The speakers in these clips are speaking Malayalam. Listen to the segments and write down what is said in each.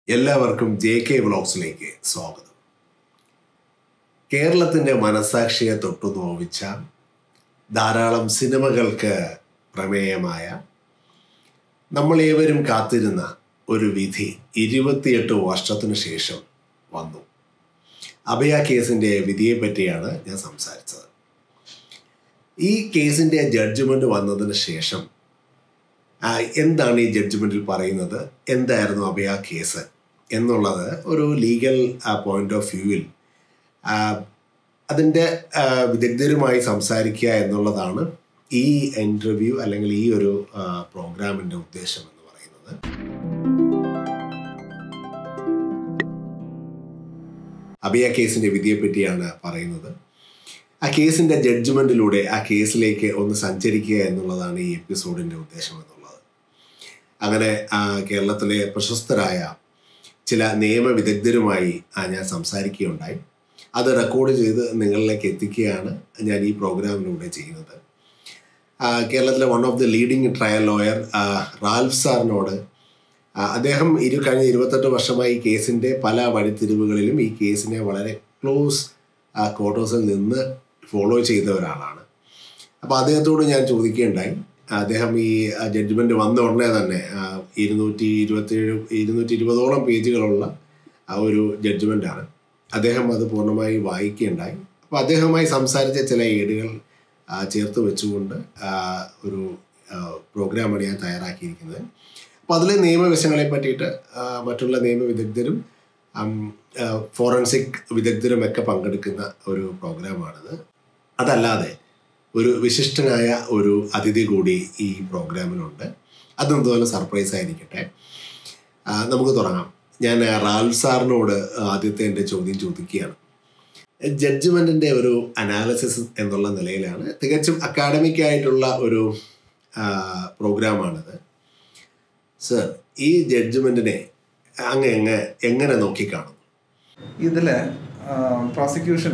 എല്ലാവർക്കും ജെ കെ വ്ളോഗ്സിലേക്ക് സ്വാഗതം കേരളത്തിൻ്റെ മനസാക്ഷിയെ തൊട്ടു നോവിച്ച ധാരാളം സിനിമകൾക്ക് പ്രമേയമായ നമ്മളേവരും കാത്തിരുന്ന ഒരു വിധി ഇരുപത്തിയെട്ട് വർഷത്തിനു ശേഷം വന്നു അഭയ കേസിൻ്റെ വിധിയെ പറ്റിയാണ് ഞാൻ സംസാരിച്ചത് ഈ കേസിൻ്റെ ജഡ്ജ്മെൻ്റ് വന്നതിന് ശേഷം ആ, എന്താണ് ഈ ജഡ്ജ്മെൻറ്റിൽ പറയുന്നത് എന്തായിരുന്നു അഭയ കേസ് എന്നുള്ളത് ഒരു ലീഗൽ പോയിന്റ് ഓഫ് വ്യൂവിൽ അതിൻ്റെ ആ, വിദഗ്ധരുമായി സംസാരിക്കുക എന്നുള്ളതാണ് ഈ ഇൻ്റർവ്യൂ അല്ലെങ്കിൽ ഈ ഒരു പ്രോഗ്രാമിൻ്റെ ഉദ്ദേശം എന്ന് പറയുന്നത് അഭയ കേസിൻ്റെ വിധിയെ പറ്റിയാണ് പറയുന്നത് ആ കേസിൻ്റെ ജഡ്ജ്മെൻറ്റിലൂടെ ആ കേസിലേക്ക് ഒന്ന് സഞ്ചരിക്കുക എന്നുള്ളതാണ് ഈ എപ്പിസോഡിൻ്റെ ഉദ്ദേശം എന്നുള്ളത് അങ്ങനെ ആ, കേരളത്തിലെ പ്രശസ്തരായ ചില നിയമവിദഗ്ധരുമായി ആ, ഞാൻ സംസാരിക്കുകയുണ്ടായി അത് റെക്കോർഡ് ചെയ്ത് നിങ്ങളിലേക്ക് എത്തിക്കുകയാണ് ഞാൻ ഈ പ്രോഗ്രാമിലൂടെ ചെയ്യുന്നത് ആ, കേരളത്തിലെ one of the leading trial lawyer Ralph സാറിനോട് ആ, അദ്ദേഹം ഇരു കഴിഞ്ഞ ഇരുപത്തെട്ട് വർഷമായി ഈ കേസിൻ്റെ പല വഴിത്തിരിവുകളിലും ഈ കേസിനെ വളരെ ക്ലോസ് ക്വാർട്ടേഴ്സിൽ നിന്ന് ഫോളോ ചെയ്ത ഒരാളാണ് അപ്പോൾ അദ്ദേഹത്തോട് ഞാൻ ചോദിക്കുകയുണ്ടായി അദ്ദേഹം ഈ ജഡ്ജ്മെൻറ്റ് വന്ന ഉടനെ തന്നെ ആ, ഇരുന്നൂറ്റി ഇരുപത്തേഴ് ഇരുന്നൂറ്റി ഇരുപതോളം പേജുകളുള്ള ആ ഒരു ജഡ്ജ്മെൻ്റാണ് അദ്ദേഹം അത് പൂർണ്ണമായി വായിക്കുകയുണ്ടായി അപ്പോൾ അദ്ദേഹവുമായി സംസാരിച്ച ചില ഏടുകൾ ആ, ചേർത്ത് വെച്ചുകൊണ്ട് ആ, ഒരു ആ, പ്രോഗ്രാമാണ് ഞാൻ തയ്യാറാക്കിയിരിക്കുന്നത് അപ്പോൾ അതിലെ നിയമവശങ്ങളെ പറ്റിയിട്ട് ആ, മറ്റുള്ള നിയമവിദഗ്ധരും ഉം, ആ, ഫോറൻസിക് വിദഗ്ധരും ഒക്കെ പങ്കെടുക്കുന്ന ഒരു പ്രോഗ്രാമാണിത് അതല്ലാതെ ഒരു വിശിഷ്ടനായ ഒരു അതിഥി കൂടി ഈ പ്രോഗ്രാമിലുണ്ട് അതെന്തുപോലെ സർപ്രൈസ് ആയിരിക്കട്ടെ ആ, നമുക്ക് തുടങ്ങാം ഞാൻ റാൽഫ് സാറിനോട് ആദ്യത്തെ എൻ്റെ ചോദ്യം ചോദിക്കുകയാണ് ജഡ്ജ്മെൻറ്റിൻ്റെ ഒരു അനാലിസിസ് എന്നുള്ള നിലയിലാണ് തികച്ചും അക്കാഡമിക് ആയിട്ടുള്ള ഒരു ആ, പ്രോഗ്രാമാണിത് സർ ഈ ജഡ്ജ്മെൻറ്റിനെ അങ്ങ് എങ്ങനെ എങ്ങനെ നോക്കിക്കാണും ഇതിൽ പ്രോസിക്യൂഷൻ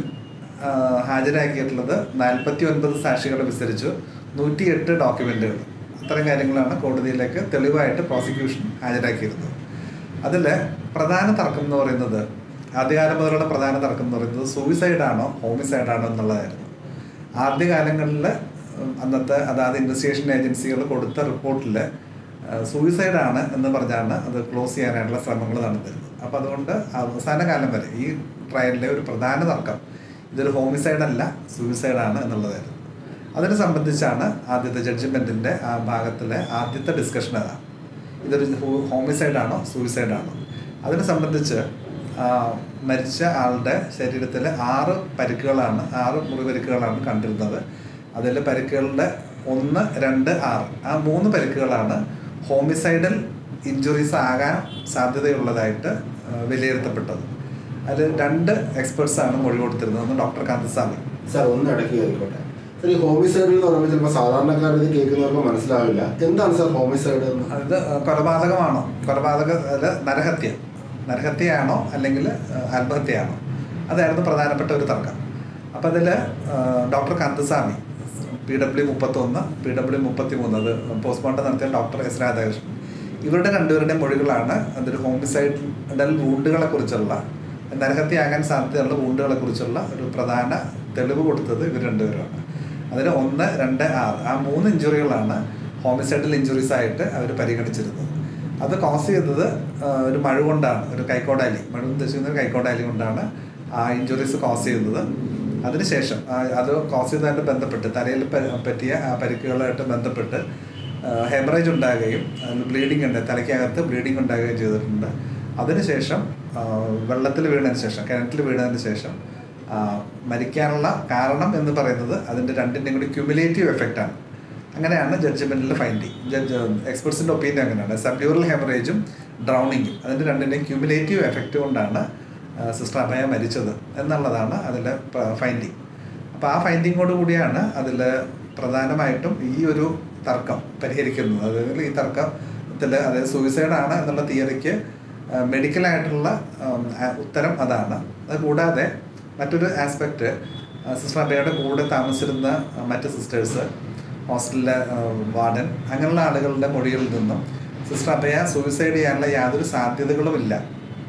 ഹാജരാക്കിയിട്ടുള്ളത് നാൽപ്പത്തി ഒൻപത് സാക്ഷികളെ വിസ്തരിച്ചു നൂറ്റിയെട്ട് ഡോക്യുമെൻറ്റുകൾ അത്തരം കാര്യങ്ങളാണ് കോടതിയിലേക്ക് തെളിവായിട്ട് പ്രോസിക്യൂഷൻ ഹാജരാക്കിയിരുന്നത് അതിൽ പ്രധാന തർക്കം എന്ന് പറയുന്നത് ആദ്യകാലം മുതലുള്ള പ്രധാന തർക്കം എന്ന് പറയുന്നത് സൂയിസൈഡ് ആണോ ഹോമിസൈഡ് ആണോ എന്നുള്ളതായിരുന്നു ആദ്യകാലങ്ങളിൽ അന്നത്തെ അതാത് ഇൻവെസ്റ്റിഗേഷൻ ഏജൻസികൾ കൊടുത്ത റിപ്പോർട്ടിൽ സൂയിസൈഡ് ആണ് എന്ന് പറഞ്ഞാണ് അത് ക്ലോസ് ചെയ്യാനായിട്ടുള്ള ശ്രമങ്ങൾ നടന്നിരുന്നത് അപ്പോൾ അതുകൊണ്ട് അവസാന കാലം വരെ ഈ ട്രയലിലെ ഒരു പ്രധാന തർക്കം ഇതൊരു ഹോമിസൈഡ് അല്ല സൂയിസൈഡ് ആണ് എന്നുള്ളതായിരുന്നു അതിനെ സംബന്ധിച്ചാണ് ആദ്യത്തെ ജഡ്ജ്മെൻറ്റിൻ്റെ ആ ഭാഗത്തിലെ ആദ്യത്തെ ഡിസ്കഷൻ അതാണ് ഇതൊരു ഹോമിസൈഡ് ആണോ സൂയിസൈഡ് ആണോ അതിനെ സംബന്ധിച്ച് ആ, മരിച്ച ആളുടെ ശരീരത്തിൽ ആറ് പരിക്കുകളാണ് ആറ് മുറിപരിക്കുകളാണ് കണ്ടിരുന്നത് അതിൽ പരിക്കുകളുടെ ഒന്ന് രണ്ട് ആറ് ആ മൂന്ന് പരിക്കുകളാണ് ഹോമിസൈഡൽ ഇഞ്ചുറീസ് ആകാൻ സാധ്യതയുള്ളതായിട്ട് ആ, വിലയിരുത്തപ്പെട്ടത് അതിൽ രണ്ട് എക്സ്പേർട്സ് ആണ് മൊഴി കൊടുത്തിരുന്നത് ഒന്ന് ഡോക്ടർ കാന്തസ്വാമി സാർ ഒന്ന് ഇടയ്ക്ക് ആയിക്കോട്ടെ സാർ ഈ ഹോമിസൈഡ് എന്ന് പറയുമ്പോൾ ചിലപ്പോൾ സാധാരണക്കാരത് കേൾക്കുന്നവർക്ക് മനസ്സിലാവില്ല എന്താണ് സാർ ഹോമിസൈഡ് എന്ന് അത് കൊലപാതകമാണോ കൊലപാതക അല്ല നരഹത്യ നരഹത്യയാണോ അല്ലെങ്കിൽ ആത്മഹത്യയാണോ അതായിരുന്നു പ്രധാനപ്പെട്ട ഒരു തർക്കം അപ്പോൾ അതിൽ ഡോക്ടർ കാന്തസ്വാമി പി ഡബ്ല്യു മുപ്പത്തൊന്ന് പി ഡബ്ല്യു മുപ്പത്തി മൂന്ന് അത് പോസ്റ്റ്മോർട്ടം നടത്തിയ ഡോക്ടർ എസ് രാധാകൃഷ്ണൻ ഇവരുടെ രണ്ടുപേരുടെയും മൊഴികളാണ് അതൊരു ഹോമിസൈഡൽ വൂണ്ടുകളെ കുറിച്ചുള്ള നരഹത്യയാകാൻ സാധ്യതയുള്ള വൂണ്ടുകളെ കുറിച്ചുള്ള ഒരു പ്രധാന തെളിവ് കൊടുത്തത് ഇവർ രണ്ടുപേരുമാണ് അതിൽ ഒന്ന് രണ്ട് ആറ് ആ മൂന്ന് ഇഞ്ചുറികളാണ് ഹോമിസൈഡൽ ഇഞ്ചുറീസ് ആയിട്ട് അവർ പരിഗണിച്ചിരുന്നത് അത് കോസ് ചെയ്തത് ആ, ഒരു മഴ കൊണ്ടാണ് ഒരു കൈക്കോടാലി മഴ ഉദ്ദേശിക്കുന്ന ഒരു കൈക്കോടാലി കൊണ്ടാണ് ആ ഇഞ്ചുറീസ് കോസ് ചെയ്യുന്നത് അതിനുശേഷം ആ, അത് കോസ് ചെയ്തതായിട്ട് ബന്ധപ്പെട്ട് തലയിൽ പ- പറ്റിയ ആ പരിക്കുകളായിട്ട് ബന്ധപ്പെട്ട് ഹെമറേജ് ഉണ്ടാകുകയും ബ്ലീഡിംഗ് ഉണ്ട് തലയ്ക്കകത്ത് ബ്ലീഡിംഗ് ഉണ്ടാകുകയും ചെയ്തിട്ടുണ്ട് അതിനുശേഷം വെള്ളത്തിൽ വീണതിന് ശേഷം കിണറ്റിൽ വീണതിന് ശേഷം ആ, മരിക്കാനുള്ള കാരണം എന്ന് പറയുന്നത് അതിൻ്റെ രണ്ടിൻ്റെയും കൂടി ക്യുമുലേറ്റീവ് എഫക്റ്റാണ് അങ്ങനെയാണ് ജഡ്ജ്മെൻറ്റിൽ ഫൈൻഡിങ് ജഡ്ജ് എക്സ്പെർട്സിൻ്റെ ഒപ്പീനിയൻ അങ്ങനെയാണ് സബ്ഡ്യൂറൽ ഹെമറേജും ഡ്രൗണിങ്ങും അതിൻ്റെ രണ്ടിൻ്റെയും ക്യുമുലേറ്റീവ് എഫക്റ്റ് കൊണ്ടാണ് സിസ്റ്റർ അഭയ മരിച്ചത് എന്നുള്ളതാണ് അതിലെ ഫൈൻഡിങ് അപ്പോൾ ആ ഫൈൻഡിങ്ങോട് കൂടിയാണ് അതിൽ പ്രധാനമായിട്ടും ഈ ഒരു തർക്കം പരിഹരിക്കുന്നത് അതായത് ഈ തർക്കത്തിൽ അതായത് സൂയിസൈഡ് ആണ് എന്നുള്ള തിയറിക്ക് മെഡിക്കലായിട്ടുള്ള ഉത്തരം അതാണ് അത് കൂടാതെ മറ്റൊരു ആസ്പെക്റ്റ് സിസ്റ്റർ അബയുടെ കൂടെ താമസിച്ചിരുന്ന ആ, മറ്റ് സിസ്റ്റേഴ്സ് ഹോസ്റ്റലിലെ വാർഡൻ അങ്ങനെയുള്ള ആളുകളുടെ മൊഴികളിൽ നിന്നും സിസ്റ്റർ അബയ സൂയിസൈഡ് ചെയ്യാനുള്ള യാതൊരു സാധ്യതകളുമില്ല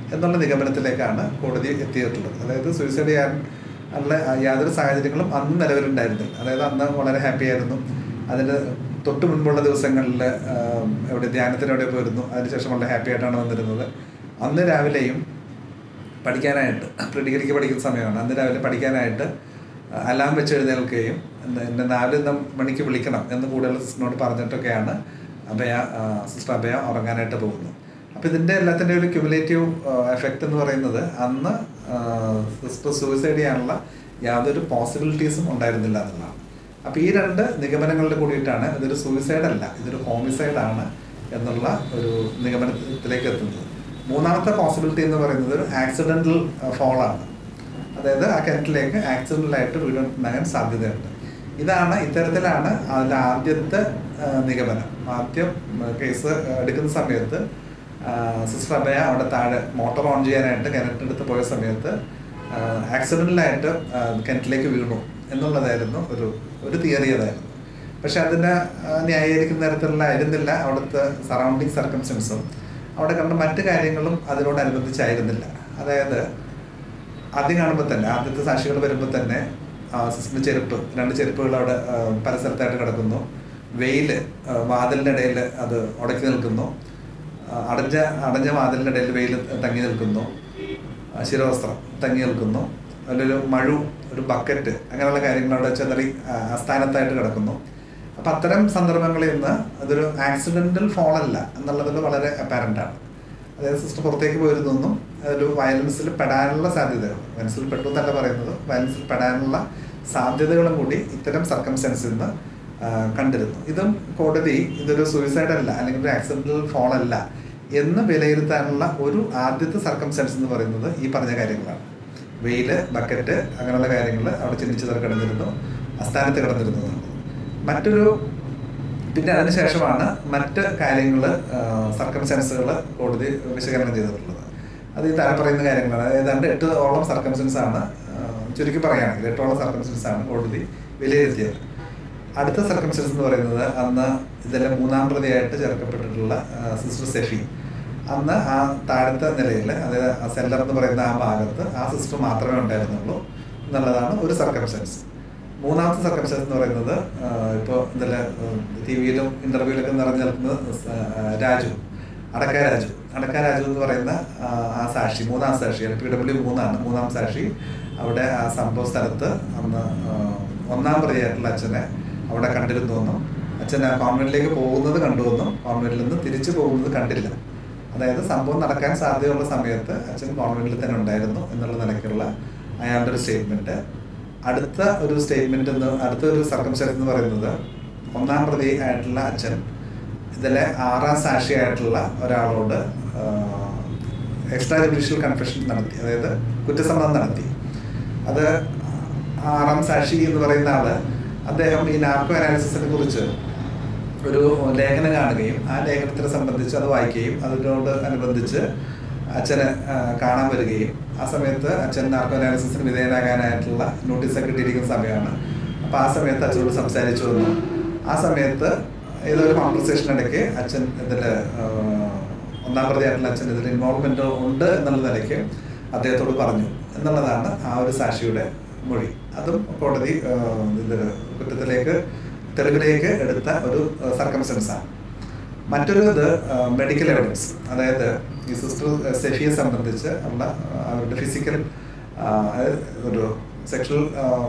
എന്നുള്ള നിഗമനത്തിലേക്കാണ് കോടതി എത്തിയിട്ടുള്ളത് അതായത് സൂയിസൈഡ് ചെയ്യാൻ ഉള്ള യാതൊരു സാഹചര്യങ്ങളും അന്ന് നിലവിലുണ്ടായിരുന്നില്ല അതായത് അന്ന് വളരെ ഹാപ്പി ആയിരുന്നു അതിന് തൊട്ട് മുൻപുള്ള ദിവസങ്ങളിൽ എവിടെ ധ്യാനത്തിന് എവിടെ പോയിരുന്നു അതിനുശേഷം വളരെ ഹാപ്പി ആയിട്ടാണ് വന്നിരുന്നത് അന്ന് രാവിലെയും പഠിക്കാനായിട്ട് പ്രീ ഡിഗ്രിക്ക് പഠിക്കുന്ന സമയമാണ് അന്ന് രാവിലെ പഠിക്കാനായിട്ട് അലാം വെച്ച് എഴുന്നേൽക്കുകയും എന്നെ എന്നെ നാല് ന- മണിക്ക് വിളിക്കണം എന്ന് കൂടുതൽ സിസ്റ്ററിനോട് പറഞ്ഞിട്ടൊക്കെയാണ് അഭയ ആ, സിസ്റ്റർ അഭയ ഉറങ്ങാനായിട്ട് പോകുന്നത് അപ്പോൾ ഇതിൻ്റെ എല്ലാത്തിൻ്റെ ഒരു ക്യുമുലേറ്റീവ് എഫക്റ്റ് എന്ന് പറയുന്നത് അന്ന് സിസ്റ്റർ സൂയിസൈഡ് ചെയ്യാനുള്ള യാതൊരു പോസിബിലിറ്റീസും ഉണ്ടായിരുന്നില്ല എന്നുള്ളതാണ് അപ്പോൾ ഈ രണ്ട് നിഗമനങ്ങളിൽ കൂടിയിട്ടാണ് ഇതൊരു സൂയിസൈഡ് അല്ല ഇതൊരു ഹോമിസൈഡ് ആണ് എന്നുള്ള ഒരു നിഗമനത്തിലേക്ക് എത്തുന്നത് മൂന്നാമത്തെ പോസിബിലിറ്റി എന്ന് പറയുന്നത് ഒരു ആക്സിഡൻ്റൽ ഫോളാണ് അതായത് ആ കിണറ്റിലേക്ക് ആക്സിഡൻ്റലായിട്ട് വീടുണ്ടാകാൻ സാധ്യതയുണ്ട് ഇതാണ് ഇത്തരത്തിലാണ് അതിൻ്റെ ആദ്യത്തെ ആ, നിഗമനം ആദ്യം കേസ് എടുക്കുന്ന സമയത്ത് സിസ്റ്റർ അഭയ അവിടെ താഴെ മോട്ടോർ ഓൺ ചെയ്യാനായിട്ട് കിണറ്റിനടുത്ത് പോയ സമയത്ത് ആക്സിഡൻ്റലായിട്ട് കിണറ്റിലേക്ക് വീണു എന്നുള്ളതായിരുന്നു ഒരു ഒരു തിയറി അതായിരുന്നു പക്ഷെ അതിനെ ആ, ന്യായീകരിക്കുന്ന തരത്തിലുള്ള ആയിരുന്നില്ല അവിടുത്തെ സറൗണ്ടിങ് സർക്കംസ്റ്റൻസും അവിടെ കണ്ട മറ്റു കാര്യങ്ങളും അതിനോടനുബന്ധിച്ചായിരുന്നില്ല അതായത് ആദ്യം കാണുമ്പോൾ തന്നെ ആദ്യത്തെ സാക്ഷികൾ വരുമ്പോൾ തന്നെ ആ, സിസ്റ്ററിന്റെ ചെരുപ്പ് രണ്ട് ചെരുപ്പുകൾ അവിടെ ആ, പല സ്ഥലത്തായിട്ട് കിടക്കുന്നു വെയിൽ വാതിലിൻ്റെ ഇടയിൽ അത് ഉടക്കി നിൽക്കുന്നു ആ, അടഞ്ഞ അടഞ്ഞ വാതിലിൻ്റെ ഇടയിൽ വെയിൽ തങ്ങി നിൽക്കുന്നു ആ, ശിരോവസ്ത്രം തങ്ങി നിൽക്കുന്നു അതിലൊരു മഴു ഒരു ബക്കറ്റ് അങ്ങനെയുള്ള കാര്യങ്ങൾ അവിടെ ചെതറി ആ, അസ്ഥാനത്തായിട്ട് കിടക്കുന്നു അപ്പം അത്തരം സന്ദർഭങ്ങളിൽ നിന്ന് അതൊരു ആക്സിഡൻ്റൽ ഫോൾ അല്ല എന്നുള്ളതിൽ വളരെ അപ്പാരൻ്റ് ആണ് അതായത് സിസ്റ്റർ പുറത്തേക്ക് പോയിരുന്നൊന്നും ഒരു വയലൻസിൽ പെടാനുള്ള സാധ്യതകൾ വയലൻസിൽ പെട്ടു എന്നല്ല പറയുന്നത് വയലൻസിൽ പെടാനുള്ള സാധ്യതകളും കൂടി ഇത്തരം സർക്കംസ്റ്റൻസിൽ നിന്ന് ആ, കണ്ടിരുന്നു ഇതും കോടതി ഇതൊരു സൂയിസൈഡ് അല്ല അല്ലെങ്കിൽ ഒരു ആക്സിഡന്റൽ ഫോൾ അല്ല എന്ന് വിലയിരുത്താനുള്ള ഒരു ആദ്യത്തെ സർക്കംസ്റ്റൻസ് എന്ന് പറയുന്നത് ഈ പറഞ്ഞ കാര്യങ്ങളാണ് വെയില് ബക്കറ്റ് അങ്ങനെയുള്ള കാര്യങ്ങൾ അവിടെ ചിന്തിച്ചതൊക്കെ കിടന്നിരുന്നു അസ്ഥാനത്ത് കിടന്നിരുന്നു എന്നുള്ളത്. മറ്റൊരു പിന്നെ അതിനുശേഷമാണ് മറ്റ് കാര്യങ്ങൾ സർക്കംസ്റ്റൻസുകൾ കോടതി വിശകലനം ചെയ്തിട്ടുള്ളത് അത് ഈ താഴെ പറയുന്ന കാര്യങ്ങളാണ് ഏതാണ്ട് എട്ട് ഓളം സർക്കംസ്റ്റൻസ് ആണ് ആ, ചുരുക്കി പറയുകയാണെങ്കിൽ എട്ടോളം സർക്കംസ്റ്റൻസ് ആണ് കോടതി വിലയിരുത്തിയത് അടുത്ത സർക്കംസ്റ്റൻസ് എന്ന് പറയുന്നത് അന്ന് ഇതിലെ മൂന്നാം പ്രതിയായിട്ട് ചേർക്കപ്പെട്ടിട്ടുള്ള ആ, സിസ്റ്റർ സെഫി അന്ന് ആ താഴത്തെ നിലയിൽ അതായത് ആ സെല്ലർ എന്ന് പറയുന്ന ആ ഭാഗത്ത് ആ സിസ്റ്റർ മാത്രമേ ഉണ്ടായിരുന്നുള്ളൂ എന്നുള്ളതാണ് ഒരു സർക്കംസ്റ്റൻസ് മൂന്നാമത്തെ സർക്കംസ്റ്റൻസ് എന്ന് പറയുന്നത് ഇപ്പോൾ ഇതിൽ ടി വിയിലും ഇൻ്റർവ്യൂവിലൊക്കെ നിറഞ്ഞു നിൽക്കുന്നത് ആ, രാജു അടക്ക രാജു അടക്ക രാജു എന്ന് പറയുന്ന ആ, ആ സാക്ഷി മൂന്നാം സാക്ഷി പി ഡബ്ല്യു മൂന്നാണ് മൂന്നാം സാക്ഷി അവിടെ ആ സംഭവ സ്ഥലത്ത് അന്ന് ആ, ഒന്നാം പ്രതിയായിട്ടുള്ള അച്ഛനെ അവിടെ കണ്ടിരുന്നുവെന്നും അച്ഛൻ ആ കോൺവെന്റിലേക്ക് പോകുന്നത് കണ്ടുവെന്നും കോൺവെന്റിൽ നിന്ന് തിരിച്ചു പോകുന്നത് കണ്ടില്ല അതായത് സംഭവം നടക്കാൻ സാധ്യതയുള്ള സമയത്ത് അച്ഛൻ കോൺവെന്റിൽ തന്നെ ഉണ്ടായിരുന്നു എന്നുള്ള നിലയ്ക്കുള്ള അയാളുടെ ഒരു സ്റ്റേറ്റ്മെന്റ് അടുത്ത ഒരു സ്റ്റേറ്റ്മെന്റ് എന്ന് അടുത്ത ഒരു സർക്കംസ്റ്റൻസ് എന്ന് പറയുന്നത് ഒന്നാം പ്രതി ആയിട്ടുള്ള അച്ഛൻ ഇതിലെ ആറാം സാക്ഷിയായിട്ടുള്ള ഒരാളോട് എക്സ്ട്രാ ജുഡീഷ്യൽ കൺഫെഷൻ നടത്തി അതായത് കുറ്റസമ്മതം നടത്തി അത് ആറാം സാക്ഷി എന്ന് പറയുന്ന ആള് അദ്ദേഹം ഈ നാർക്കോ അനാലിസിസിനെ കുറിച്ച് ഒരു ലേഖനം കാണുകയും ആ ലേഖനത്തിനെ സംബന്ധിച്ച് അത് വായിക്കുകയും അതിനോട് അനുബന്ധിച്ച് അച്ഛനെ ആ, കാണാൻ വരികയും ആ സമയത്ത് അച്ഛൻ നാർക്കോ അനാലിസിസിന് വിധേയനാകാനായിട്ടുള്ള നോട്ടീസൊക്കെ ഇട്ടിരിക്കുന്ന സമയമാണ് അപ്പോൾ ആ സമയത്ത് അച്ഛനോട് സംസാരിച്ചു വന്നു ആ സമയത്ത് ഏതോ ഒരു കോൺവെർസേഷൻ ഇടയ്ക്ക് അച്ഛൻ ഇതിൽ ഒന്നാം പ്രതിയായിട്ടുള്ള അച്ഛൻ ഇതിൽ ഇൻവോൾവ്മെൻ്റ് ഉണ്ട് എന്നുള്ള നിലയ്ക്ക് അദ്ദേഹത്തോട് പറഞ്ഞു എന്നുള്ളതാണ് ആ ഒരു സാക്ഷിയുടെ മൊഴി അതും കോടതി ഇതിൽ കുറ്റത്തിലേക്ക് തെളിവിലേക്ക് എടുത്ത ഒരു സർക്കംസ്റ്റൻസ് ആണ് മറ്റൊരു ഇത് മെഡിക്കൽ എവിഡൻസ് അതായത് ഈ സിസ്റ്റർ സെഫിയെ സംബന്ധിച്ച് ഉള്ള ആ, അവരുടെ ഫിസിക്കൽ ഒരു sexual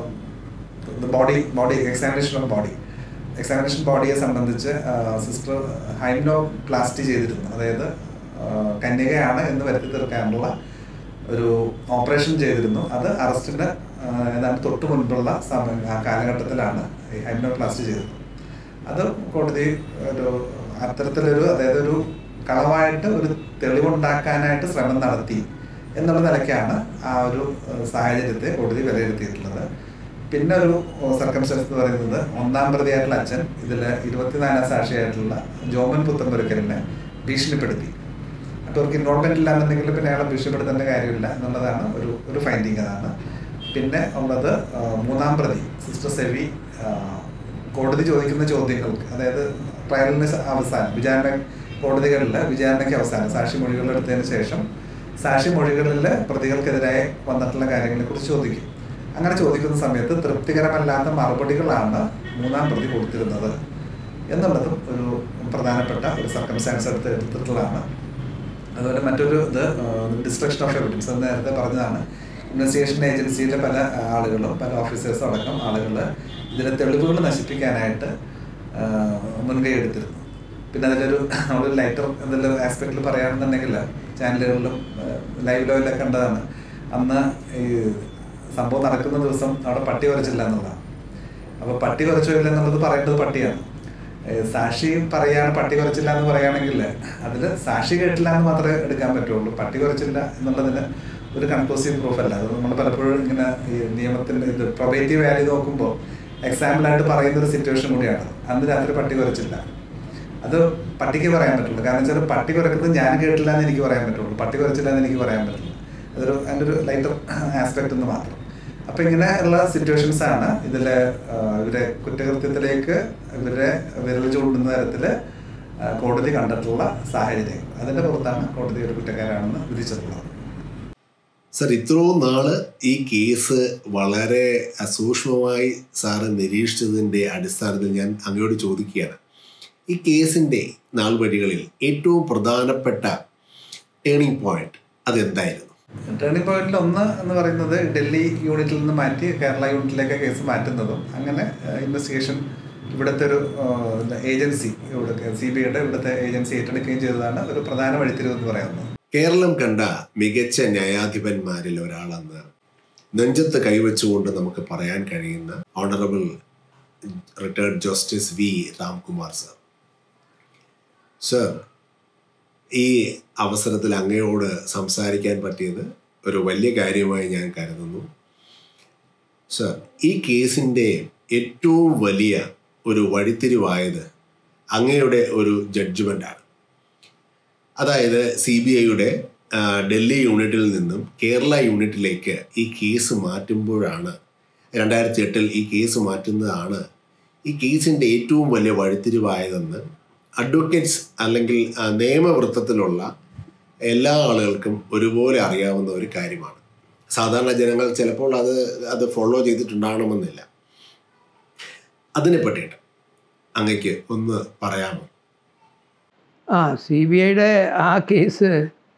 body body examination of body examination ബോഡിയെ സംബന്ധിച്ച് സിസ്റ്റർ ഹൈനോ പ്ലാസ്റ്റി ചെയ്തിരുന്നു അതായത് ആ, കന്യകയാണ് എന്ന് വരുത്തി തീർക്കാനുള്ള ഒരു ഓപ്പറേഷൻ ചെയ്തിരുന്നു അത് അറസ്റ്റിന് ഏതാണ്ട് തൊട്ട് മുൻപുള്ള സമയം ആ കാലഘട്ടത്തിലാണ് ഈ ഹൈനോപ്ലാസ്റ്റി ചെയ്തത് അത് കോടതി ഒരു അത്തരത്തിലൊരു അതായത് ഒരു കളവായിട്ട് ഒരു തെളിവുണ്ടാക്കാനായിട്ട് ശ്രമം നടത്തി എന്നുള്ള നിലയ്ക്കാണ് ആ ഒരു ഏഹ്, സാഹചര്യത്തെ കോടതി വിലയിരുത്തിയിട്ടുള്ളത് പിന്നെ ഒരു സർക്കംസ്റ്റൻസ് എന്ന് പറയുന്നത് ഒന്നാം പ്രതിയായിട്ടുള്ള അച്ഛൻ ഇതിൽ ഇരുപത്തിനാലാം സാക്ഷിയായിട്ടുള്ള ജോമൻ പുത്തമ്പുരക്കലിനെ ഭീഷണിപ്പെടുത്തി അപ്പോൾ അവർക്ക് ഇൻവോൾവ്മെന്റ് ഇല്ലാന്നുണ്ടെങ്കിൽ പിന്നെ അയാളെ ഭീഷണിപ്പെടുത്തേണ്ട കാര്യമില്ല എന്നുള്ളതാണ് ഒരു ഒരു ഫൈൻഡിങ് അതാണ് പിന്നെ ഉള്ളത് ആ, മൂന്നാം പ്രതി സിസ്റ്റർ സെവി ആ, കോടതി ചോദിക്കുന്ന ചോദ്യങ്ങൾക്ക് അതായത് ട്രയലിന് സ- അവസാനം വിചാരണ കോടതികളിൽ വിചാരണയ്ക്ക് അവസാനം സാക്ഷി മൊഴികൾ എടുത്തതിന് ശേഷം സാക്ഷി മൊഴികളിൽ പ്രതികൾക്കെതിരായി വന്നിട്ടുള്ള കാര്യങ്ങളെ കുറിച്ച് ചോദിക്കും അങ്ങനെ ചോദിക്കുന്ന സമയത്ത് തൃപ്തികരമല്ലാത്ത മറുപടികളാണ് മൂന്നാം പ്രതി കൊടുത്തിരുന്നത് എന്നുള്ളതും ഒരു പ്രധാനപ്പെട്ട ഒരു സർക്കംസ്റ്റാൻസ് എടുത്ത് എടുത്തിട്ടുള്ളതാണ് അതുപോലെ മറ്റൊരു ഇത് ഡിസ്ട്രക്ഷൻ ഓഫ് എവിഡൻസ് എന്ന് നേരത്തെ പറഞ്ഞതാണ് ഇൻവെസ്റ്റിഗേഷൻ ഏജൻസിയിലെ പല ആളുകളും പല ഓഫീസേഴ്സും അടക്കം ആളുകൾ ഇതിലെ തെളിവുകൾ നശിപ്പിക്കാനായിട്ട് ആ, മുൻകൈ എടുത്തിരുന്നു പിന്നെ അതിലൊരു നമ്മളൊരു ലൈറ്റർ എന്തെല്ലാം ആസ്പെക്റ്റിൽ പറയുകയാണെന്നുണ്ടെങ്കിൽ ചാനലുകളിലും ലൈവ് ലോയിലൊക്കെ കണ്ടതാണ് അന്ന് ഈ സംഭവം നടക്കുന്ന ദിവസം അവിടെ പട്ടി കുറച്ചില്ല എന്നുള്ളതാണ് അപ്പോൾ പട്ടി കുറച്ചോ ഇല്ല എന്നുള്ളത് പറയേണ്ടത് പട്ടിയാണ് ഏഹ് സാക്ഷി പറയാണ് പട്ടി കുറച്ചില്ല എന്ന് പറയുകയാണെങ്കിൽ അതിൽ സാക്ഷി കേട്ടില്ല എന്ന് മാത്രമേ എടുക്കാൻ പറ്റുള്ളൂ പട്ടി കുറച്ചില്ല എന്നുള്ളതിന് ഒരു കൺക്ലൂസീവ് പ്രൂഫ് അല്ല അത് നമ്മൾ പലപ്പോഴും ഇങ്ങനെ ഈ നിയമത്തിൻ്റെ ഇത് പ്രൊബേറ്റീവ് വാല്യൂ നോക്കുമ്പോൾ എക്സാമ്പിളായിട്ട് പറയുന്ന ഒരു സിറ്റുവേഷൻ കൂടിയാണ് അന്ന് രാത്രി പട്ടി കുറച്ചില്ല അത് പട്ടിക്ക് പറയാൻ പറ്റുള്ളൂ കാരണം വെച്ചാൽ പട്ടി കുറക്കുന്നത് ഞാൻ കേട്ടില്ല എന്ന് എനിക്ക് പറയാൻ പറ്റുള്ളൂ പട്ടി കുറച്ചില്ല എന്ന് എനിക്ക് പറയാൻ പറ്റില്ല അതൊരു അതിൻ്റെ ഒരു ലൈറ്റർ ആസ്പെക്ട് എന്ന് മാത്രം അപ്പൊ ഇങ്ങനെയുള്ള സിറ്റുവേഷൻസ് ആണ് ഇതില് ആ, ഇവരെ കുറ്റകൃത്യത്തിലേക്ക് ഇവരെ വിരൽ ചൂണ്ടുന്ന തരത്തില് ആ, കോടതി കണ്ടിട്ടുള്ള സാഹചര്യങ്ങൾ അതിന്റെ പുറത്താണ് കോടതി ഒരു കുറ്റക്കാരാണെന്ന് വിധിച്ചിട്ടുള്ളത് സർ ഇത്രയും നാള് ഈ കേസ് വളരെ സൂക്ഷ്മമായി സാറ് നിരീക്ഷിച്ചതിൻ്റെ അടിസ്ഥാനത്തിൽ ഞാൻ അങ്ങയോട് ചോദിക്കുകയാണ് ഈ കേസിൻ്റെ നാൾവഴികളിൽ ഏറ്റവും പ്രധാനപ്പെട്ട ടേണിംഗ് പോയിന്റ് അതെന്തായിരുന്നു ടേണിംഗ് പോയിന്റിൽ ഒന്ന് എന്ന് പറയുന്നത് ഡൽഹി യൂണിറ്റിൽ നിന്ന് മാറ്റി കേരള യൂണിറ്റിലേക്ക് കേസ് മാറ്റുന്നതും അങ്ങനെ ഇൻവെസ്റ്റിഗേഷൻ ഇവിടുത്തെ ഒരു ഏജൻസി ഇവിടെ സി ബി ഐയുടെ ഇവിടുത്തെ ഏജൻസി ഏറ്റെടുക്കുകയും ചെയ്തതാണ് ഒരു പ്രധാന വഴിത്തിരിവ് എന്ന് പറയുന്നത് കേരളം കണ്ട മികച്ച ന്യായാധിപന്മാരിൽ ഒരാളെന്ന് നെഞ്ചത്ത് കൈവച്ചുകൊണ്ട് നമുക്ക് പറയാൻ കഴിയുന്ന honourable retired justice V Ramkumar sir sir ഈ അവസരത്തിൽ അങ്ങയോട് സംസാരിക്കാൻ പറ്റിയത് ഒരു വലിയ കാര്യമായി ഞാൻ കരുതുന്നു സർ ഈ കേസിൻ്റെ ഏറ്റവും വലിയ ഒരു വഴിത്തിരിവായത് അങ്ങയുടെ ഒരു ജഡ്ജ്മെൻ്റാണ് അതായത് സി ബി ഐയുടെ ഡൽഹി യൂണിറ്റിൽ നിന്നും കേരള യൂണിറ്റിലേക്ക് ഈ കേസ് മാറ്റുമ്പോഴാണ് രണ്ടായിരത്തി എട്ടിൽ ഈ കേസ് മാറ്റുന്നതാണ് ഈ കേസിൻ്റെ ഏറ്റവും വലിയ വഴിത്തിരിവായതെന്ന് അഡ്വക്കേറ്റ്സ് അല്ലെങ്കിൽ ആ, നിയമവൃത്തത്തിലുള്ള എല്ലാ ആളുകൾക്കും ഒരുപോലെ അറിയാവുന്ന ഒരു കാര്യമാണ് സാധാരണ ജനങ്ങൾ ചിലപ്പോൾ അത് അത് ഫോളോ ചെയ്തിട്ടുണ്ടാകണമെന്നില്ല അതിനെ പറ്റിയിട്ട് അങ്ങക്ക് ഒന്ന് പറയാമോ ആ സി ബി ഐയുടെ ആ case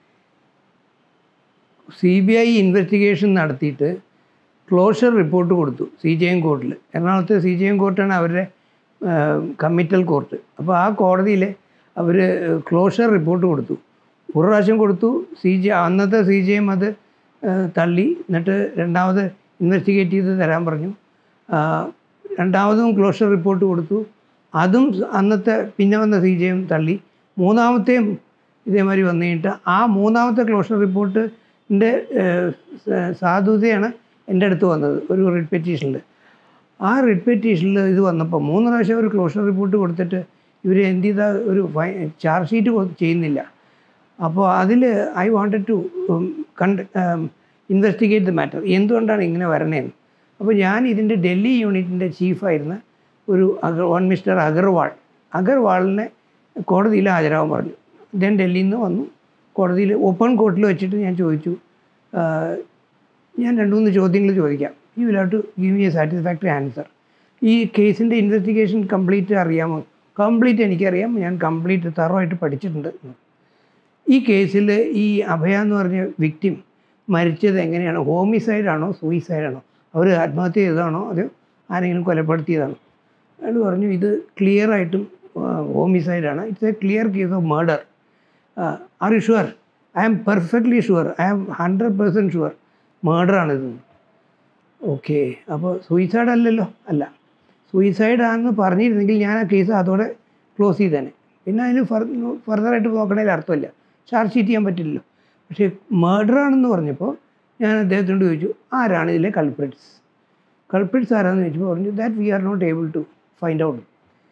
C B I investigation നടത്തിയിട്ട് ക്ലോഷർ റിപ്പോർട്ട് കൊടുത്തു സി ജി എം കോർട്ടിൽ എറണാകുളത്തെ സി ജി എം കോർട്ടാണ് അവരുടെ കമ്മിറ്റൽ കോർട്ട് അപ്പോൾ ആ കോടതിയിൽ അവർ ക്ലോഷർ റിപ്പോർട്ട് കൊടുത്തു ഒരു പ്രാവശ്യം കൊടുത്തു സി ജി അന്നത്തെ സി ജി എം അത് ആ, തള്ളി എന്നിട്ട് രണ്ടാമത് ഇൻവെസ്റ്റിഗേറ്റ് ചെയ്ത് തരാൻ പറഞ്ഞു ആ, രണ്ടാമതും ക്ലോഷർ റിപ്പോർട്ട് കൊടുത്തു അതും അന്നത്തെ പിന്നെ വന്ന സി ജി എം തള്ളി മൂന്നാമത്തെയും ഇതേമാതിരി വന്നു കഴിഞ്ഞിട്ട് ആ മൂന്നാമത്തെ ക്ലോഷർ റിപ്പോർട്ടിൻ്റെ സാധുതയാണ് എൻ്റെ അടുത്ത് വന്നത് ഒരു റിട്ട് പെറ്റീഷനിൽ ആ റിട്ട് പെറ്റീഷനിൽ ഇത് വന്നപ്പോൾ മൂന്ന് പ്രാവശ്യം ഒരു ക്ലോഷർ റിപ്പോർട്ട് കൊടുത്തിട്ട് ഇവർ എന്ത് ചെയ്ത ഒരു ഫൈ ചാർജ് ഷീറ്റ് ചെയ്യുന്നില്ല അപ്പോൾ അതിൽ ഐ വാണ്ടഡ് ടു കണ്ട് ഇൻവെസ്റ്റിഗേറ്റ് ദ മാറ്റർ എന്തുകൊണ്ടാണ് ഇങ്ങനെ വരണേന്ന് അപ്പോൾ ഞാൻ ഇതിൻ്റെ ഡൽഹി യൂണിറ്റിൻ്റെ ചീഫായിരുന്ന ഒരു അഗർ വൺ മിസ്റ്റർ അഗർവാൾ അഗർവാളിനെ കോടതിയിൽ ഹാജരാകാൻ പറഞ്ഞു ഞാൻ ഡൽഹിയിൽ നിന്ന് വന്നു കോടതിയിൽ ഓപ്പൺ കോർട്ടിൽ വെച്ചിട്ട് ഞാൻ ചോദിച്ചു ആ, ഞാൻ രണ്ട് മൂന്ന് ചോദ്യങ്ങൾ ചോദിക്കാം you will have to give me a satisfactory answer ഈ കേസിൻ്റെ ഇൻവെസ്റ്റിഗേഷൻ കംപ്ലീറ്റ് അറിയാമോ കംപ്ലീറ്റ് എനിക്കറിയാം ഞാൻ കംപ്ലീറ്റ് തറവായിട്ട് പഠിച്ചിട്ടുണ്ട് ഈ കേസിൽ ഈ അഭയ എന്ന് പറഞ്ഞ വിക്ടിം മരിച്ചത് എങ്ങനെയാണ് ഹോമിസൈഡ് ആണോ സൂയിസൈഡ് ആണോ അവർ ആത്മഹത്യ ചെയ്തതാണോ അതോ ആരെങ്കിലും കൊലപ്പെടുത്തിയതാണോ അയാൾ പറഞ്ഞു ഇത് ക്ലിയർ ആയിട്ടും ഹോമിസൈഡാണ് it's a clear case of murder are you sure I am perfectly sure I am hundred percent sure മർഡറാണിത് ഓക്കെ അപ്പോൾ സൂയിസൈഡ് അല്ലല്ലോ അല്ല സൂയിസൈഡ് ആണെന്ന് പറഞ്ഞിരുന്നെങ്കിൽ ഞാൻ ആ കേസ് അതോടെ ക്ലോസ് ചെയ്തേനെ പിന്നെ അതിന് ഫർദറായിട്ട് നോക്കണതിൽ അർത്ഥമില്ല ചാർജ് ഷീറ്റ് ചെയ്യാൻ പറ്റില്ലല്ലോ പക്ഷേ മർഡറാണെന്ന് പറഞ്ഞപ്പോൾ ഞാൻ അദ്ദേഹത്തിനോട് ചോദിച്ചു ആരാണ് ഇതിലെ കൾപ്രിറ്റ്സ് കൾപ്രിറ്റ്സ് ആരാണെന്ന് ചോദിച്ചപ്പോൾ പറഞ്ഞു that we are not able to find out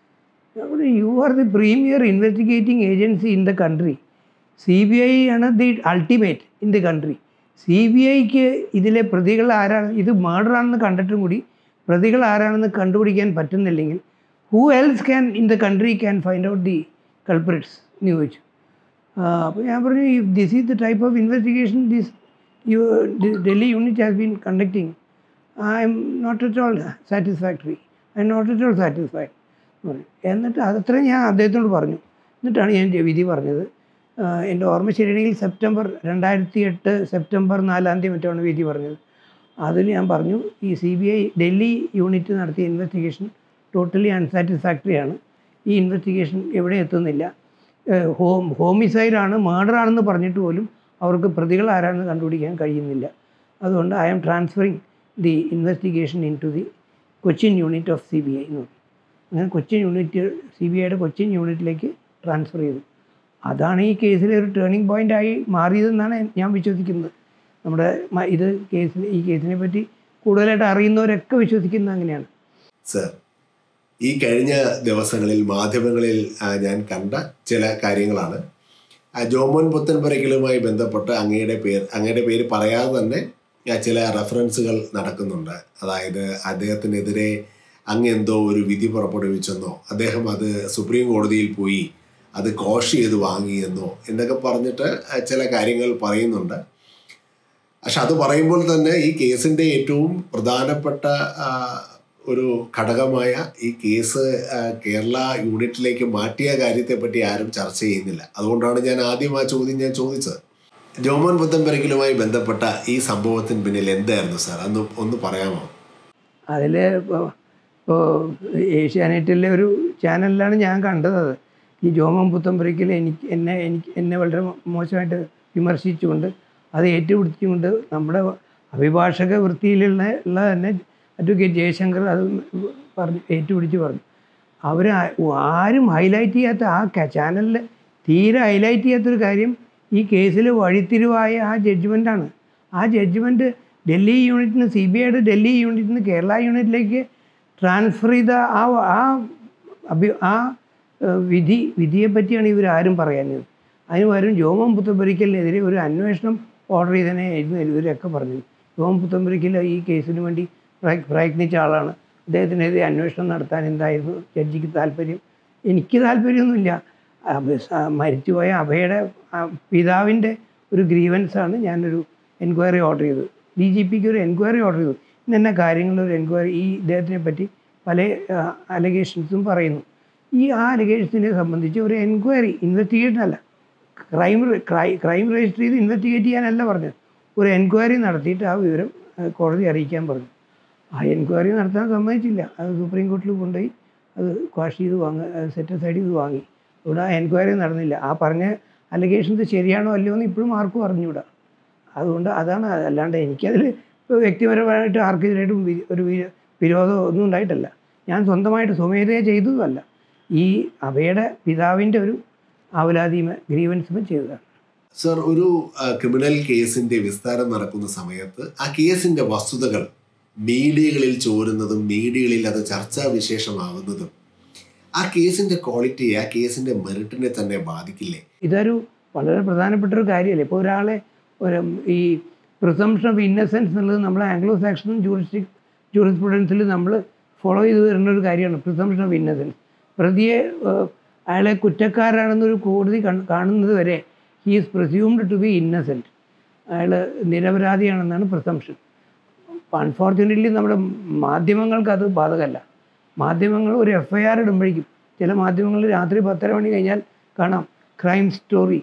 you are the premier investigating agency in the country C B I ആണ് the ultimate in the country C B ഐക്ക് ഇതിലെ പ്രതികൾ ആരാണ് ഇത് മർഡറാണെന്ന് കണ്ടിട്ടും കൂടി പ്രതികൾ ആരാണെന്ന് കണ്ടുപിടിക്കാൻ പറ്റുന്നില്ലെങ്കിൽ who else can in the country can find out the culprits എന്ന് ചോദിച്ചു അപ്പോൾ ഞാൻ പറഞ്ഞു ഈ this is the type of investigation this you Delhi unit has been conducting I'm not at all satisfactory I'm not at all satisfied എന്നിട്ട് അതത്രയും ഞാൻ അദ്ദേഹത്തോട് പറഞ്ഞു എന്നിട്ടാണ് ഞാൻ വിധി പറഞ്ഞത് ആഹ് എൻ്റെ ഓർമ്മ ശരിയാണെങ്കിൽ സെപ്റ്റംബർ രണ്ടായിരത്തി എട്ട് സെപ്റ്റംബർ നാലാം തീയതി മറ്റാണ് വിധി പറഞ്ഞത് അതിൽ ഞാൻ പറഞ്ഞു ഈ C B I Delhi unit നടത്തിയ ഇൻവെസ്റ്റിഗേഷൻ ടോട്ടലി അൺസാറ്റിസ്ഫാക്ടറി ആണ് ഈ ഇൻവെസ്റ്റിഗേഷൻ എവിടെ എത്തുന്നില്ല ഏഹ് ഹോം ഹോമിസൈഡാണ് മർഡറാണെന്ന് പറഞ്ഞിട്ട് പോലും അവർക്ക് പ്രതികൾ ആരാണെന്ന് കണ്ടുപിടിക്കാൻ കഴിയുന്നില്ല അതുകൊണ്ട് I am transferring the investigation into the Cochin unit of C B I എന്ന് പറഞ്ഞു അങ്ങനെ കൊച്ചിൻ യൂണിറ്റ് സി ബി ഐയുടെ കൊച്ചിൻ യൂണിറ്റിലേക്ക് ട്രാൻസ്ഫർ ചെയ്തു അതാണ് ഈ കേസിലെ ഒരു ടേണിംഗ് പോയിൻ്റ് ആയി മാറിയതെന്നാണ് ഞാൻ വിശ്വസിക്കുന്നത് നമ്മുടെ മ- ഇത് കേസിന് ഈ കേസിനെ പറ്റി കൂടുതലായിട്ട് അറിയുന്നവരൊക്കെ വിശ്വസിക്കുന്നത് അങ്ങനെയാണ് സർ ഈ കഴിഞ്ഞ ദിവസങ്ങളിൽ മാധ്യമങ്ങളിൽ ആ, ഞാൻ കണ്ട ചില കാര്യങ്ങളാണ് ആ, ജോമോൻ പുത്തൻപുരയ്ക്കലുമായി ബന്ധപ്പെട്ട് അങ്ങയുടെ പേര് അങ്ങയുടെ പേര് പറയാതെ തന്നെ ആ, ചില റെഫറൻസുകൾ നടക്കുന്നുണ്ട് അതായത് അദ്ദേഹത്തിനെതിരെ അങ്ങ് എന്തോ ഒരു വിധി പുറപ്പെടുവിച്ചെന്നോ അദ്ദേഹം അത് സുപ്രീം കോടതിയിൽ പോയി അത് കോഷ് ചെയ്ത് വാങ്ങിയെന്നോ എന്നൊക്കെ പറഞ്ഞിട്ട് ആ, ചില കാര്യങ്ങൾ പറയുന്നുണ്ട് പക്ഷെ അത് പറയുമ്പോൾ തന്നെ ഈ കേസിൻ്റെ ഏറ്റവും പ്രധാനപ്പെട്ട ആ, ഒരു ഘടകമായ ഈ കേസ് ആ, കേരള യൂണിറ്റിലേക്ക് മാറ്റിയ കാര്യത്തെപ്പറ്റി ആരും ചർച്ച ചെയ്യുന്നില്ല അതുകൊണ്ടാണ് ഞാൻ ആദ്യം ആ ചോദ്യം ഞാൻ ചോദിച്ചത് ജോമോൻ പുത്തമ്പരക്കിലുമായി ബന്ധപ്പെട്ട ഈ സംഭവത്തിന് പിന്നിൽ എന്തായിരുന്നു സാർ അന്ന് ഒന്ന് പറയാമോ അതിൽ ഇപ്പോൾ ഇപ്പോൾ ഏഷ്യാനെറ്റിലെ ഒരു ചാനലിലാണ് ഞാൻ കണ്ടത് അത് ഈ ജോമൻ പുത്തമ്പുരയ്ക്കൽ എനിക്ക് എന്നെ എനിക്ക് എന്നെ വളരെ മോശമായിട്ട് വിമർശിച്ചുകൊണ്ട് അത് ഏറ്റുപിടിച്ചുകൊണ്ട് നമ്മുടെ അഭിഭാഷക വൃത്തിയിലുള്ള ഉള്ള തന്നെ അഡ്വക്കേറ്റ് ജയശങ്കർ അത് പറഞ്ഞു ഏറ്റുപിടിച്ച് പറഞ്ഞു അവർ ആരും ഹൈലൈറ്റ് ചെയ്യാത്ത ആ ചാനലിൽ തീരെ ഹൈലൈറ്റ് ചെയ്യാത്തൊരു കാര്യം ഈ കേസിൽ വഴിത്തിരിവായ ആ ജഡ്ജ്മെൻ്റാണ് ആ ജഡ്ജ്മെൻറ്റ് ഡൽഹി യൂണിറ്റിന് സി ബി ഐയുടെ ഡൽഹി യൂണിറ്റിൽ നിന്ന് കേരള യൂണിറ്റിലേക്ക് ട്രാൻസ്ഫർ ചെയ്ത ആ ആ അഭി ആ ഏഹ്, വിധി വിധിയെ പറ്റിയാണ് ഇവരാരും പറയാഞ്ഞത് അതിന് പകരം ജോമൻ പുത്തമ്പരിക്കലിനെതിരെ ഒരു അന്വേഷണം ഓർഡർ ചെയ്തതിനായിരുന്നു ഇവരൊക്കെ പറഞ്ഞത് ജോമൻ പുത്തമ്പരിക്കൽ ഈ കേസിന് വേണ്ടി പ്രയ- പ്രയത്നിച്ച ആളാണ് അദ്ദേഹത്തിനെതിരെ അന്വേഷണം നടത്താൻ എന്തായിരുന്നു ജഡ്ജിക്ക് താല്പര്യം എനിക്ക് താല്പര്യമൊന്നുമില്ല അഭ- സ- മരിച്ചുപോയ അഭയുടെ ആ, പിതാവിൻ്റെ ഒരു ഗ്രീവൻസാണ് ഞാനൊരു എൻക്വയറി ഓർഡർ ചെയ്തത് ഡി ജി പിക്ക് ഒരു എൻക്വയറി ഓർഡർ ചെയ്തു ഇന്ന കാര്യങ്ങളൊരു എൻക്വയറി ഈ ഇദ്ദേഹത്തിനെ പറ്റി പല അലഗേഷൻസും പറയുന്നു ഈ ആ അലഗേഷൻസിനെ സംബന്ധിച്ച് ഒരു എൻക്വയറി ഇൻവെസ്റ്റിഗേഷൻ അല്ല ക്രൈം ക്രൈം രജിസ്റ്റർ ചെയ്ത് ഇൻവെസ്റ്റിഗേറ്റ് ചെയ്യാനല്ല പറഞ്ഞത് ഒരു എൻക്വയറി നടത്തിയിട്ട് ആ വിവരം ആ, കോടതി അറിയിക്കാൻ പറഞ്ഞു ആ എൻക്വയറി നടത്താൻ സമ്മതിച്ചില്ല അത് സുപ്രീം കോടതിയിൽ കൊണ്ടുപോയി അത് ക്വാഷ് ചെയ്ത് വാങ്ങ സെറ്റ് സൈഡ് ചെയ്ത് വാങ്ങി ഇവിടെ ആ എൻക്വയറി നടന്നില്ല ആ പറഞ്ഞ അലിഗേഷൻസ് ശരിയാണോ അല്ലയോ എന്ന് ഇപ്പോഴും ആർക്കും അറിഞ്ഞൂടാ അതുകൊണ്ട് അതാണ് അത്. അല്ലാണ്ട് എനിക്കതിൽ ഇപ്പോൾ വ്യക്തിപരമായിട്ട് ആർക്കെതിരായിട്ടും വി- ഒരു വി- വിരോധം ഒന്നും ഉണ്ടായിട്ടല്ല ഞാൻ സ്വന്തമായിട്ട് സ്വമേധയെ ചെയ്തതുമല്ല ഈ അവയുടെ പിതാവിൻ്റെ ഒരു ആവലാതിമ ഗ്രീവൻസുമ ചെയ്തതാണ് സർ ഒരു ആ, ക്രിമിനൽ കേസിന്റെ വിസ്താരം നടക്കുന്ന സമയത്ത് ആ കേസിന്റെ വസ്തുതകൾ മീഡിയകളിൽ ചോരുന്നതും മീഡിയകളിൽ അത് ചർച്ചാ വിശേഷമാകുന്നതും ആ കേസിന്റെ ക്വാളിറ്റിയെ ആ കേസിന്റെ മെറിറ്റിനെ തന്നെ ബാധിക്കില്ലേ ഇതൊരു വളരെ പ്രധാനപ്പെട്ട ഒരു കാര്യമല്ലേ ഇപ്പോൾ ഒരാളെ ഒരു ഈ പ്രിസംഷൻ ഓഫ് ഇന്നസെൻസ് എന്നുള്ളത് നമ്മൾ ആംഗ്ലോ സാക്ഷൻ ജൂറിസ്റ്റിക് ജൂറിസ്പ്രുഡൻസിൽ നമ്മൾ ഫോളോ ചെയ്ത് വരുന്ന ഒരു കാര്യമാണ് പ്രിസംഷൻ ഓഫ് ഇന്നസെൻസ് പ്രതിയെ ഏഹ്, അയാളെ കുറ്റക്കാരാണെന്നൊരു കോടതി കൺ- കാണുന്നത് വരെ he is presumed to be innocent അയാൾ നിരപരാധിയാണെന്നാണ് പ്രിസംഷൻ അൺഫോർച്ചുനേറ്റ്ലി നമ്മുടെ മാധ്യമങ്ങൾക്ക് അത് ബാധകമല്ല മാധ്യമങ്ങൾ ഒരു എഫ് ഐ ആർ ഇടുമ്പോഴേക്കും ചില മാധ്യമങ്ങൾ രാത്രി പത്തര മണി കഴിഞ്ഞാൽ കാണാം crime story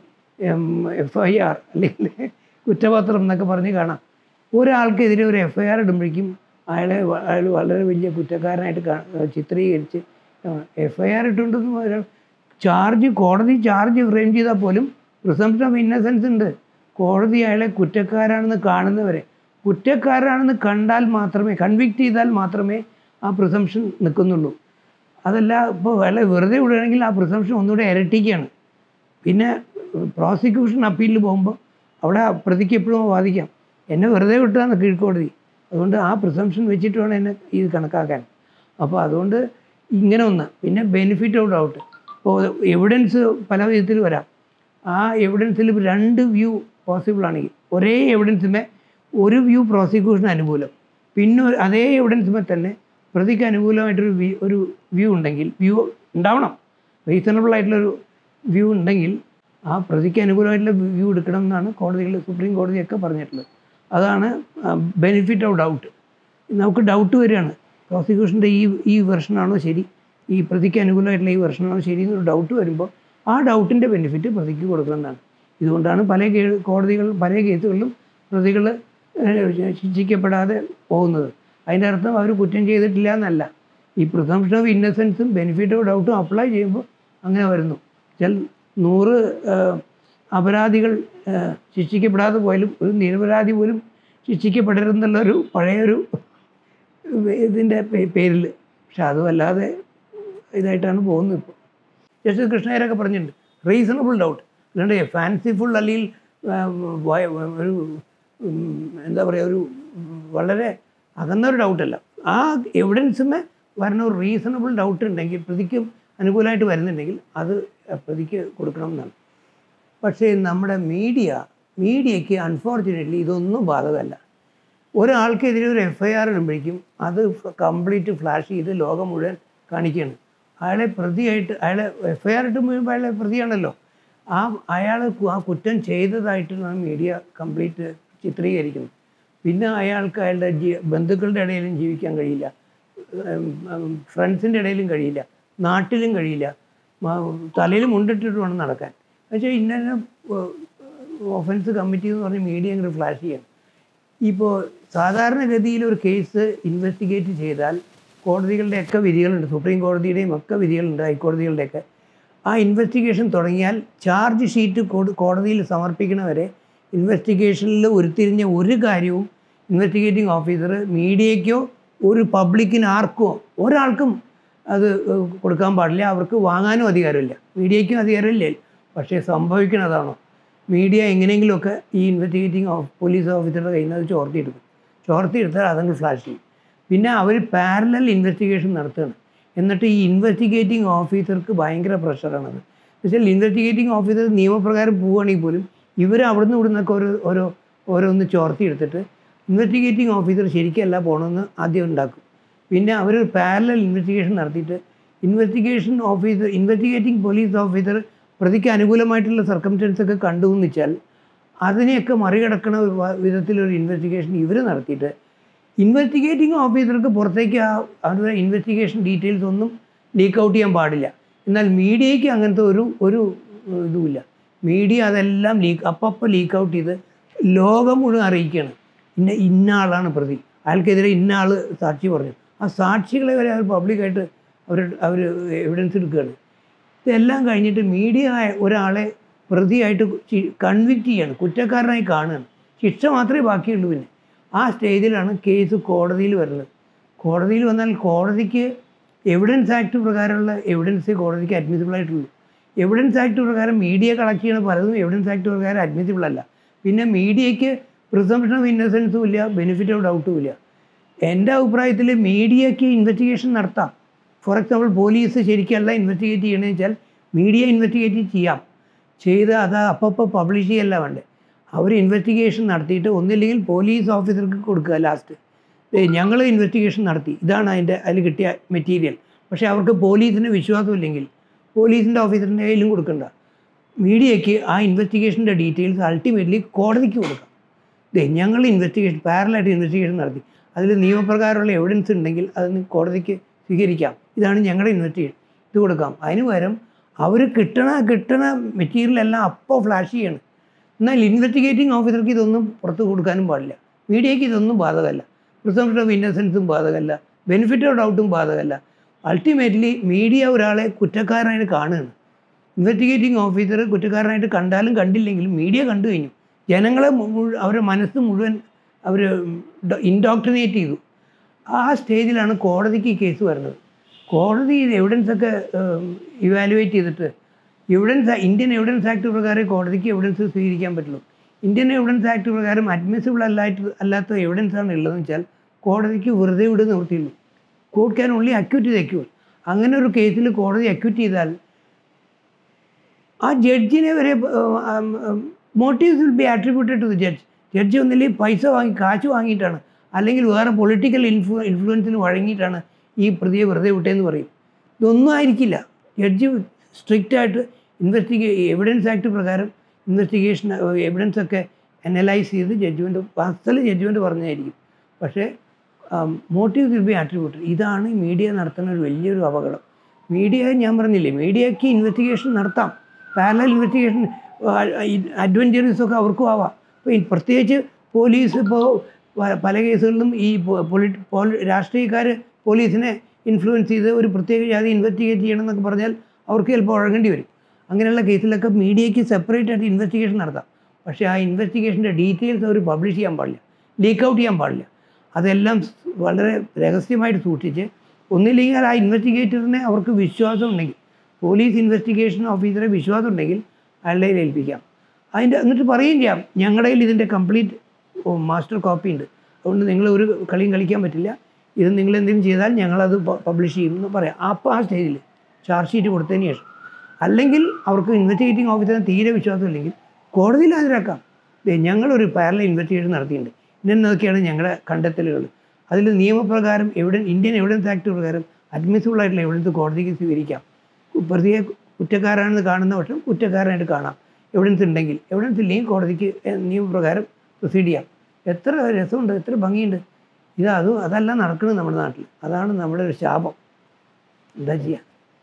F I R അല്ലെങ്കിൽ കുറ്റപത്രം എന്നൊക്കെ പറഞ്ഞ് കാണാം ഒരാൾക്കെതിരെ ഒരു എഫ് ഐ ആർ ഇടുമ്പോഴേക്കും അയാളെ വ- അയാൾ വളരെ വലിയ കുറ്റക്കാരനായിട്ട് കാ- ചിത്രീകരിച്ച് എഫ് ഐ ആർ ഇട്ടുണ്ടെന്ന് പറയാം ചാർജ് കോടതി ചാർജ് ഫ്രെയിം ചെയ്താൽ പോലും പ്രിസംഷൻ ഓഫ് ഇന്നസെൻസ് ഉണ്ട് കോടതി അയാളെ കുറ്റക്കാരാണെന്ന് കാണുന്നവരെ കുറ്റക്കാരാണെന്ന് കണ്ടാൽ മാത്രമേ കൺവിക്റ്റ് ചെയ്താൽ മാത്രമേ ആ പ്രിസംഷൻ നിൽക്കുന്നുള്ളൂ അതല്ല ഇപ്പോൾ അയാളെ വെറുതെ വിടുകയാണെങ്കിൽ ആ പ്രിസംഷൻ ഒന്നുകൂടെ ഇരട്ടിക്കുകയാണ് പിന്നെ പ്രോസിക്യൂഷൻ അപ്പീലിൽ പോകുമ്പോൾ അവിടെ ആ പ്രതിക്ക് എപ്പോഴും വാദിക്കാം എന്നെ വെറുതെ വിട്ടതാണ് കീഴ്ക്കോടതി അതുകൊണ്ട് ആ പ്രിസംഷൻ വെച്ചിട്ട് വേണം എന്നെ ഇത് കണക്കാക്കാൻ അപ്പോൾ അതുകൊണ്ട് ഇങ്ങനെ ഒന്ന് പിന്നെ ബെനിഫിറ്റ് ഓഫ് ഡൗട്ട് ഇപ്പോൾ എവിഡൻസ് പല വിധത്തിൽ വരാം ആ എവിഡൻസിൽ രണ്ട് വ്യൂ പോസിബിൾ ആണെങ്കിൽ ഒരേ എവിഡൻസുമേ ഒരു വ്യൂ പ്രോസിക്യൂഷൻ അനുകൂലം പിന്നെ ഒരു- അതേ എവിഡൻസുമേ തന്നെ പ്രതിക്ക് അനുകൂലമായിട്ടൊരു വ്യൂ ഒരു വ്യൂ ഉണ്ടെങ്കിൽ വ്യൂ ഉണ്ടാവണം റീസണബിൾ ആയിട്ടുള്ളൊരു വ്യൂ ഉണ്ടെങ്കിൽ ആ പ്രതിക്ക് അനുകൂലമായിട്ടുള്ള വ്യൂ എടുക്കണം എന്നാണ് കോടതികൾ സുപ്രീം കോടതിയൊക്കെ പറഞ്ഞിട്ടുള്ളത് അതാണ് ബെനിഫിറ്റ് ഓഫ് ഡൗട്ട് നമുക്ക് ഡൗട്ട് വരികയാണ് പ്രോസിക്യൂഷൻ്റെ ഈ ഈ വെർഷനാണോ ശരി ഈ പ്രതിക്ക് അനുകൂലമായിട്ടുള്ള ഈ വെർഷനാണോ ശരി എന്നൊരു ഡൗട്ട് വരുമ്പോൾ ആ ഡൗട്ടിൻ്റെ ബെനിഫിറ്റ് പ്രതിക്ക് കൊടുക്കണമെന്നാണ് ഇതുകൊണ്ടാണ് പല കേ- കോടതികൾ പല കേസുകളിലും പ്രതികൾ ശിക്ഷിക്കപ്പെടാതെ പോകുന്നത് അതിൻ്റെ അർത്ഥം അവർ കുറ്റം ചെയ്തിട്ടില്ല എന്നല്ല ഈ പ്രിസംഷൻ ഓഫ് ഇന്നസെൻസും ബെനിഫിറ്റ് ഓഫ് ഡൗട്ടും അപ്ലൈ ചെയ്യുമ്പോൾ അങ്ങനെ വരുന്നു ചില നൂറ് ഏഹ്, അപരാധികൾ ഏഹ്, ശിക്ഷിക്കപ്പെടാതെ പോയാലും ഒരു നിരപരാധി പോലും ശിക്ഷിക്കപ്പെടരുതെന്നുള്ളൊരു പഴയൊരു ഇതിൻ്റെ പേരിൽ പക്ഷെ അതും അല്ലാതെ ഇതായിട്ടാണ് പോകുന്നത് ഇപ്പോൾ ജസ്റ്റിസ് കൃഷ്ണയരൊക്കെ പറഞ്ഞിട്ടുണ്ട് റീസണബിൾ ഡൗട്ട് അല്ലാണ്ട് ഫാൻസിഫുൾ അല്ലെങ്കിൽ ആ, വയ- ഒരു ഉം, എന്താ പറയുക ഒരു ഉം, വളരെ അകന്നൊരു ഡൗട്ടല്ല ആ എവിഡൻസുമേ വരണ ഒരു റീസണബിൾ ഡൗട്ട് ഉണ്ടെങ്കിൽ പ്രതിക്ക് അനുകൂലമായിട്ട് വരുന്നുണ്ടെങ്കിൽ അത് പ്രതിക്ക് കൊടുക്കണം എന്നാണ് പക്ഷേ നമ്മുടെ മീഡിയ മീഡിയയ്ക്ക് അൺഫോർച്ചുനേറ്റ്ലി ഇതൊന്നും ബാധകമല്ല ഒരാൾക്കെതിരെ ഒരു എഫ് ഐ ആർ ഇടുമ്പോഴേക്കും അത് കംപ്ലീറ്റ് ഫ്ലാഷ് ചെയ്ത് ലോകം മുഴുവൻ കാണിക്കുകയാണ് അയാളെ പ്രതിയായിട്ട് അയാളെ എഫ് ഐ ആർ ഇട്ടുമ്പോൾ അയാളെ പ്രതിയാണല്ലോ ആ അയാൾ ആ കുറ്റം ചെയ്തതായിട്ടാണ് മീഡിയ കംപ്ലീറ്റ് ചിത്രീകരിക്കുന്നത് പിന്നെ അയാൾക്ക് അയാളുടെ ജീ ബന്ധുക്കളുടെ ഇടയിലും ജീവിക്കാൻ കഴിയില്ല ഫ്രണ്ട്സിൻ്റെ ഇടയിലും കഴിയില്ല നാട്ടിലും കഴിയില്ല മ- തലയിൽ മുണ്ടിട്ടിട്ട് വേണം നടക്കാൻ എന്നുവെച്ചാൽ ഇന്ന ഒഫൻസ് കമ്മിറ്റി എന്ന് പറഞ്ഞ് മീഡിയ അങ്ങോട്ട് ഫ്ലാഷ് ചെയ്യണം ഇപ്പോൾ സാധാരണഗതിയിൽ ഒരു കേസ് ഇൻവെസ്റ്റിഗേറ്റ് ചെയ്താൽ കോടതികളുടെയൊക്കെ വിധികളുണ്ട് സുപ്രീം കോടതിയുടെയും ഒക്കെ വിധികളുണ്ട് ഹൈക്കോടതികളുടെയൊക്കെ ആ ഇൻവെസ്റ്റിഗേഷൻ തുടങ്ങിയാൽ ചാർജ് ഷീറ്റ് കോട- കോടതിയിൽ സമർപ്പിക്കണവരെ ഇൻവെസ്റ്റിഗേഷനിൽ ഉരുത്തിരിഞ്ഞ ഒരു കാര്യവും ഇൻവെസ്റ്റിഗേറ്റിംഗ് ഓഫീസർ മീഡിയയ്ക്കോ ഒരു പബ്ലിക്കിന് ആർക്കോ ഒരാൾക്കും അത് ഏഹ്, കൊടുക്കാൻ പാടില്ല അവർക്ക് വാങ്ങാനും അധികാരമില്ല മീഡിയയ്ക്കും അധികാരമില്ല പക്ഷേ സംഭവിക്കണതാണോ മീഡിയ എങ്ങനെയെങ്കിലുമൊക്കെ ഈ ഇൻവെസ്റ്റിഗേറ്റിംഗ് ഓഫ് പോലീസ് ഓഫീസറുടെ കയ്യിൽ നിന്ന് അത് ചോർത്തിയെടുക്കും ചോർത്തിയെടുത്താൽ അതങ്ങ് ഫ്ലാഷ് ചെയ്യും പിന്നെ അവർ പാരലൽ ഇൻവെസ്റ്റിഗേഷൻ നടത്തുകയാണ് എന്നിട്ട് ഈ ഇൻവെസ്റ്റിഗേറ്റിംഗ് ഓഫീസർക്ക് ഭയങ്കര പ്രഷറാണത് എന്നുവെച്ചാൽ ഇൻവെസ്റ്റിഗേറ്റിംഗ് ഓഫീസർ നിയമപ്രകാരം പോവുകയാണെങ്കിൽ പോലും ഇവർ അവിടുന്ന് ഇവിടുന്നൊക്കെ ഓരോ ഓരോ ഓരോന്ന് ചോർത്തി എടുത്തിട്ട് ഇൻവെസ്റ്റിഗേറ്റിംഗ് ഓഫീസർ ശരിക്കല്ല പോകണമെന്ന് ആദ്യം ഉണ്ടാക്കും പിന്നെ അവർ പാരലൽ ഇൻവെസ്റ്റിഗേഷൻ നടത്തിയിട്ട് investigation officer investigating police officer പ്രതിക്ക് അനുകൂലമായിട്ടുള്ള സർക്കംസ്റ്റൻസ് ഒക്കെ കണ്ടു എന്ന് വെച്ചാൽ അതിനെയൊക്കെ മറികടക്കണ ഒരു വ- വിധത്തിലൊരു ഇൻവെസ്റ്റിഗേഷൻ ഇവർ നടത്തിയിട്ട് ഇൻവെസ്റ്റിഗേറ്റിംഗ് ഓഫീസർക്ക് പുറത്തേക്ക് ആ അവരുടെ ഇൻവെസ്റ്റിഗേഷൻ ഡീറ്റെയിൽസ് ഒന്നും ലീക്ക് ഔട്ട് ചെയ്യാൻ പാടില്ല എന്നാൽ മീഡിയയ്ക്ക് അങ്ങനത്തെ ഒരു ഒരു ഏഹ്, ഇതുമില്ല മീഡിയ അതെല്ലാം ലീക്ക് അപ്പം ലീക്ക് ഔട്ട് ചെയ്ത് ലോകം മുഴുവൻ അറിയിക്കുകയാണ് ഇന്ന ഇന്ന ആളാണ് പ്രതി അയാൾക്കെതിരെ ഇന്ന ആൾ സാക്ഷി പറഞ്ഞു ആ സാക്ഷികളെ വരെ അവർ പബ്ലിക്കായിട്ട് അവർ അവർ എവിഡൻസ് എടുക്കുകയാണ് ഇതെല്ലാം കഴിഞ്ഞിട്ട് മീഡിയ ഒരാളെ പ്രതിയായിട്ട് കൺവിക്റ്റ് ചെയ്യാണ് കുറ്റക്കാരനായി കാണുകയാണ് ശിക്ഷ മാത്രമേ ബാക്കിയുള്ളൂ പിന്നെ ആ സ്റ്റേജിലാണ് കേസ് കോടതിയിൽ വരുന്നത് കോടതിയിൽ വന്നാൽ കോടതിക്ക് എവിഡൻസ് ആക്ട് പ്രകാരമുള്ള എവിഡൻസ് കോടതിക്ക് അഡ്മിസിബിൾ ആയിട്ടുള്ളൂ എവിഡൻസ് ആക്ട് പ്രകാരം മീഡിയ കളക്ട് ചെയ്യണ പലതും എവിഡൻസ് ആക്ട് പ്രകാരം അഡ്മിസിബിൾ അല്ല പിന്നെ മീഡിയയ്ക്ക് പ്രിസംപ്ഷൻ ഓഫ് ഇന്നസെൻസും ഇല്ല ബെനിഫിറ്റ് ഓഫ് ഡൗട്ടും ഇല്ല എൻ്റെ അഭിപ്രായത്തിൽ മീഡിയയ്ക്ക് ഇൻവെസ്റ്റിഗേഷൻ നടത്താം ഫോർ എക്സാമ്പിൾ പോലീസ് ശരിക്കല്ല ഇൻവെസ്റ്റിഗേറ്റ് ചെയ്യണമെന്ന് വെച്ചാൽ മീഡിയ ഇൻവെസ്റ്റിഗേറ്റ് ചെയ്യാം ചെയ്ത് അത് അപ്പോൾ പബ്ലിഷ് ചെയ്യല്ല വേണ്ടേ അവർ ഇൻവെസ്റ്റിഗേഷൻ നടത്തിയിട്ട് ഒന്നില്ലെങ്കിൽ പോലീസ് ഓഫീസർക്ക് കൊടുക്കുക ലാസ്റ്റ് ഞങ്ങൾ ഇൻവെസ്റ്റിഗേഷൻ നടത്തി ഇതാണ് അതിൻ്റെ അതിൽ കിട്ടിയ മെറ്റീരിയൽ പക്ഷേ അവർക്ക് പോലീസിന് വിശ്വാസമില്ലെങ്കിൽ പോലീസിൻ്റെ ഓഫീസറിൻ്റെ കയ്യിലും കൊടുക്കണ്ട മീഡിയയ്ക്ക് ആ ഇൻവെസ്റ്റിഗേഷൻ്റെ ഡീറ്റെയിൽസ് അൾട്ടിമേറ്റ്ലി കോടതിക്ക് കൊടുക്കാം ദേ ഞങ്ങൾ ഇൻവെസ്റ്റിഗേഷൻ പാരലായിട്ട് ഇൻവെസ്റ്റിഗേഷൻ നടത്തി അതിൽ നിയമപ്രകാരമുള്ള എവിഡൻസ് ഉണ്ടെങ്കിൽ അത് കോടതിക്ക് സ്വീകരിക്കാം ഇതാണ് ഞങ്ങളുടെ ഇൻവെസ്റ്റിഗേഷൻ ഇത് കൊടുക്കാം അതിന് പകരം അവർ കിട്ടണ കിട്ടണ മെറ്റീരിയൽ എല്ലാം അപ്പോൾ ഫ്ലാഷ് ചെയ്യണം എന്നാൽ ഇൻവെസ്റ്റിഗേറ്റിംഗ് ഓഫീസർക്ക് ഇതൊന്നും പുറത്ത് കൊടുക്കാനും പാടില്ല മീഡിയയ്ക്ക് ഇതൊന്നും ബാധകമല്ല പ്രിസംപ്ഷൻ ഓഫ് ഇന്നസെൻസും ബാധകമല്ല ബെനിഫിറ്റ് ഓഫ് ഡൗട്ടും ബാധകമല്ല അൾട്ടിമേറ്റ്ലി മീഡിയ ഒരാളെ കുറ്റക്കാരനായിട്ട് കാണുകയാണ് ഇൻവെസ്റ്റിഗേറ്റിംഗ് ഓഫീസർ കുറ്റക്കാരനായിട്ട് കണ്ടാലും കണ്ടില്ലെങ്കിലും മീഡിയ കണ്ടു കഴിഞ്ഞു ജനങ്ങളെ മുഴു- അവരുടെ മനസ്സ് മുഴുവൻ അവർ ഇൻഡോക്ട്രിനേറ്റ് ചെയ്തു ആ സ്റ്റേജിലാണ് കോടതിക്ക് ഈ കേസ് വരുന്നത് കോടതി എവിഡൻസ് ഒക്കെ ഇവാലുവേറ്റ് ചെയ്തിട്ട് എവിഡൻസ് ഇന്ത്യൻ എവിഡൻസ് ആക്ട് പ്രകാരം കോടതിക്ക് എവിഡൻസ് സ്വീകരിക്കാൻ പറ്റുള്ളൂ ഇന്ത്യൻ എവിഡൻസ് ആക്ട് പ്രകാരം അഡ്മിസിബിൾ അല്ലായിട്ട് അല്ലാത്ത എവിഡൻസ് ആണ് ഉള്ളതെന്ന് വെച്ചാൽ കോടതിക്ക് വെറുതെ വിട് നിവൃത്തിയുള്ളൂ കോർട്ട് ക്യാൻ ഓൺലി അക്യൂറ്റ് ചെയ്ത് അക്യൂട്ട് അങ്ങനെ ഒരു കേസിൽ കോടതി അക്യൂറ്റ് ചെയ്താൽ ആ ജഡ്ജിനെ വരെ motives will be attributed to the judge ജഡ്ജി ഒന്നില്ലെങ്കിൽ പൈസ വാങ്ങി കാശ് വാങ്ങിയിട്ടാണ് അല്ലെങ്കിൽ വേറെ പൊളിറ്റിക്കൽ ഇൻഫ്ലു ഇൻഫ്ലുവൻസിന് വഴങ്ങിയിട്ടാണ് ഈ പ്രതിയെ വെറുതെ വിട്ടതെന്ന് പറയും ഇതൊന്നും ആയിരിക്കില്ല ജഡ്ജി സ്ട്രിക്റ്റ് ആയിട്ട് ഇൻവെസ്റ്റിഗേ എവിഡൻസ് ആക്ട് പ്രകാരം ഇൻവെസ്റ്റിഗേഷൻ എവിഡൻസ് ഒക്കെ അനലൈസ് ചെയ്ത് ജഡ്ജ്മെൻറ്റ് അസൽ ജഡ്ജ്മെൻറ്റ് പറഞ്ഞായിരിക്കും പക്ഷേ മോട്ടീവ് വിൽ ബി ആട്രിബ്യൂട്ടഡ് ഇതാണ് മീഡിയ നടത്തുന്ന ഒരു വലിയൊരു അപകടം മീഡിയ ഞാൻ പറഞ്ഞില്ലേ മീഡിയയ്ക്ക് ഇൻവെസ്റ്റിഗേഷൻ നടത്താം പാരലൽ ഇൻവെസ്റ്റിഗേഷൻ അഡ്വഞ്ചറീസ് ഒക്കെ അവർക്കും ആവാം ഇപ്പോൾ ഈ പ്രത്യേകിച്ച് പോലീസ് ഇപ്പോൾ പ- പല കേസുകളിലും ഈ പൊളി രാഷ്ട്രീയക്കാർ പോലീസിനെ ഇൻഫ്ലുവൻസ് ചെയ്ത് ഒരു പ്രത്യേക ജാതി ഇൻവെസ്റ്റിഗേറ്റ് ചെയ്യണം എന്നൊക്കെ പറഞ്ഞാൽ അവർക്ക് ചിലപ്പോൾ വഴങ്ങേണ്ടി വരും അങ്ങനെയുള്ള കേസിലൊക്കെ മീഡിയയ്ക്ക് സെപ്പറേറ്റ് ആയിട്ട് ഇൻവെസ്റ്റിഗേഷൻ നടത്താം പക്ഷേ ആ ഇൻവെസ്റ്റിഗേഷൻ്റെ ഡീറ്റെയിൽസ് അവർ പബ്ലിഷ് ചെയ്യാൻ പാടില്ല ലീക്ക് ഔട്ട് ചെയ്യാൻ പാടില്ല അതെല്ലാം സ് വളരെ രഹസ്യമായിട്ട് സൂക്ഷിച്ച് ഒന്നില്ലെങ്കിൽ ആ ഇൻവെസ്റ്റിഗേറ്ററിനെ അവർക്ക് വിശ്വാസം ഉണ്ടെങ്കിൽ പോലീസ് ഇൻവെസ്റ്റിഗേഷൻ ഓഫീസറെ വിശ്വാസം ഉണ്ടെങ്കിൽ അയാളുടെ കയ്യിൽ ഏൽപ്പിക്കാം അതിൻ്റെ എന്നിട്ട് പറയുകയും ചെയ്യാം ഞങ്ങളുടെ കയ്യിൽ ഇതിൻ്റെ കംപ്ലീറ്റ് മാസ്റ്റർ കോപ്പി ഉണ്ട് അതുകൊണ്ട് നിങ്ങൾ ഒരു കളിയും കളിക്കാൻ പറ്റില്ല ഇത് നിങ്ങൾ എന്തെങ്കിലും ചെയ്താൽ ഞങ്ങളത് പബ്ലിഷ് ചെയ്യും എന്ന് പറയാം അപ്പോൾ ആ സ്റ്റേജിൽ ചാർജ് ഷീറ്റ് കൊടുത്തതിന് ശേഷം അല്ലെങ്കിൽ അവർക്ക് ഇൻവെസ്റ്റിഗേറ്റിംഗ് ഓഫീസറിന് തീരെ വിശ്വാസമില്ലെങ്കിൽ കോടതിയിൽ ഹാജരാക്കാം ദേ ഞങ്ങളൊരു പാരലൽ ഇൻവെസ്റ്റിഗേഷൻ നടത്തിയിട്ടുണ്ട് ഇന്നൊക്കെയാണ് ഞങ്ങളുടെ കണ്ടെത്തലുകൾ അതിൽ നിയമപ്രകാരം എവിടെ ഇന്ത്യൻ എവിഡൻസ് ആക്ട് പ്രകാരം അഡ്മിസിബിൾ ആയിട്ടുള്ള എവിഡൻസ് കോടതിക്ക് സ്വീകരിക്കാം പ്രതിയെ കുറ്റക്കാരാണെന്ന് കാണുന്ന പക്ഷം കുറ്റക്കാരനായിട്ട് കാണാം എവിഡൻസ് ഉണ്ടെങ്കിൽ എവിഡൻസ് ഇല്ലെങ്കിൽ കോടതിക്ക് ഏഹ്, നിയമപ്രകാരം പ്രൊസീഡ് ചെയ്യാം എത്ര രസമുണ്ട് എത്ര ഭംഗിയുണ്ട് ഇത് അത് അതല്ല നടക്കുന്നത് നമ്മുടെ നാട്ടിൽ അതാണ് നമ്മുടെ ഒരു ശാപം എന്താ ചെയ്യുക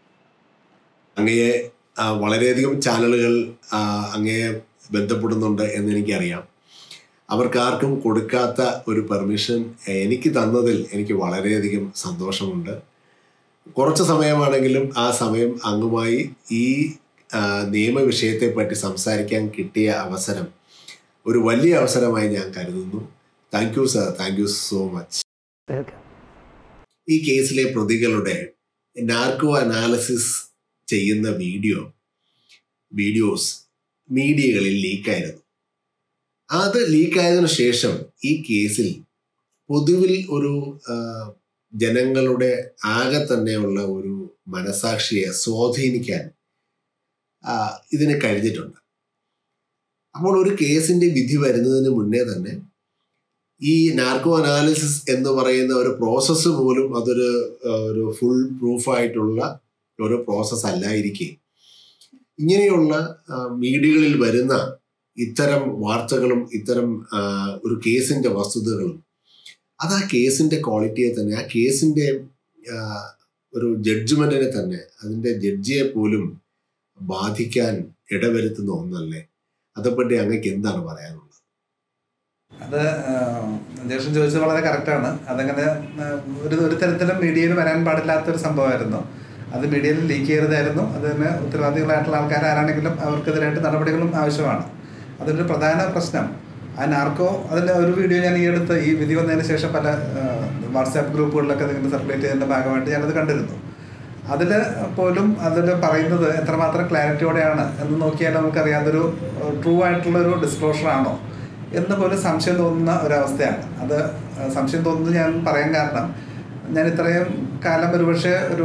അങ്ങയെ ആ, വളരെയധികം ചാനലുകൾ ആ, അങ്ങയെ ബന്ധപ്പെടുന്നുണ്ട് എന്ന് എനിക്കറിയാം അവർക്കാർക്കും കൊടുക്കാത്ത ഒരു പെർമിഷൻ എനിക്ക് തന്നതിൽ എനിക്ക് വളരെയധികം സന്തോഷമുണ്ട് കുറച്ച് സമയമാണെങ്കിലും ആ സമയം അങ്ങുമായി ഈ ആ, നിയമവിഷയത്തെ പറ്റി സംസാരിക്കാൻ കിട്ടിയ അവസരം ഒരു വലിയ അവസരമായി ഞാൻ കരുതുന്നു thank you sir thank you so much തീർക്കാം ഈ കേസിലെ പ്രതികളുടെ നാർക്കോ അനാലിസിസ് ചെയ്യുന്ന വീഡിയോ വീഡിയോസ് മീഡിയകളിൽ ലീക്കായിരുന്നു അത് ലീക്കായതിനു ശേഷം ഈ കേസിൽ പൊതുവിൽ ഒരു ആ, ജനങ്ങളുടെ ആകെ തന്നെയുള്ള ഒരു മനസാക്ഷിയെ സ്വാധീനിക്കാൻ ആ, ഇതിന് കഴിഞ്ഞിട്ടുണ്ട് അപ്പോൾ ഒരു കേസിന്റെ വിധി വരുന്നതിന് മുന്നേ തന്നെ ഈ നാർക്കോ അനാലിസിസ് എന്ന് പറയുന്ന ഒരു പ്രോസസ്സ് പോലും അതൊരു ആ, ഒരു ഫുൾ പ്രൂഫായിട്ടുള്ള ഒരു പ്രോസസ്സ് അല്ലായിരിക്കെ ഇങ്ങനെയുള്ള ആ, മീഡിയകളിൽ വരുന്ന ഇത്തരം വാർത്തകളും ഇത്തരം ആ, ഒരു കേസിന്റെ വസ്തുതകളും അത് ആ കേസിന്റെ ക്വാളിറ്റിയെ തന്നെ ആ കേസിന്റെ ആ, ഒരു ജഡ്ജ്മെന്റിനെ തന്നെ അതിന്റെ ജഡ്ജിയെ പോലും ബാധിക്കാൻ ഇടവരുത്തുന്ന ഒന്നല്ലേ അതേപ്പറ്റി അങ്ങക്ക് എന്താണ് പറയാനുള്ളത് അത് ജേഷൻ ചോദിച്ചത് വളരെ കറക്റ്റാണ് അതങ്ങനെ ആ, ഒരു ഒരു തരത്തിലും മീഡിയയിൽ വരാൻ പാടില്ലാത്ത ഒരു സംഭവമായിരുന്നു അത് മീഡിയയിൽ ലീക്ക് ചെയ്തതായിരുന്നു അതിന് ഉത്തരവാദികളായിട്ടുള്ള ആൾക്കാർ ആരാണെങ്കിലും അവർക്കെതിരായിട്ട് നടപടികളും ആവശ്യമാണ് അതൊരു പ്രധാന പ്രശ്നം ആ നാർക്കോ അതിൻ്റെ ഒരു വീഡിയോ ഞാൻ ഈ അടുത്ത് ഈ വിധി വന്നതിന് ശേഷം പല വാട്സാപ്പ് ഗ്രൂപ്പുകളിലൊക്കെ അതിങ്ങനെ സർക്കുലേറ്റ് ചെയ്തതിൻ്റെ ഭാഗമായിട്ട് ഞാനത് കണ്ടിരുന്നു അതിൽ പോലും അതിൽ പറയുന്നത് എത്രമാത്രം ക്ലാരിറ്റിയോടെയാണ് എന്ന് നോക്കിയാൽ നമുക്കറിയാം അതൊരു ട്രൂ ആയിട്ടുള്ള ഒരു ഡിസ്ക്ലോഷർ ആണോ എന്ന് പോലും സംശയം തോന്നുന്ന ഒരവസ്ഥയാണ് അത് സംശയം തോന്നുന്നത് ഞാൻ പറയാൻ കാരണം ഞാൻ ഇത്രയും കാലം ഒരുപക്ഷെ ഒരു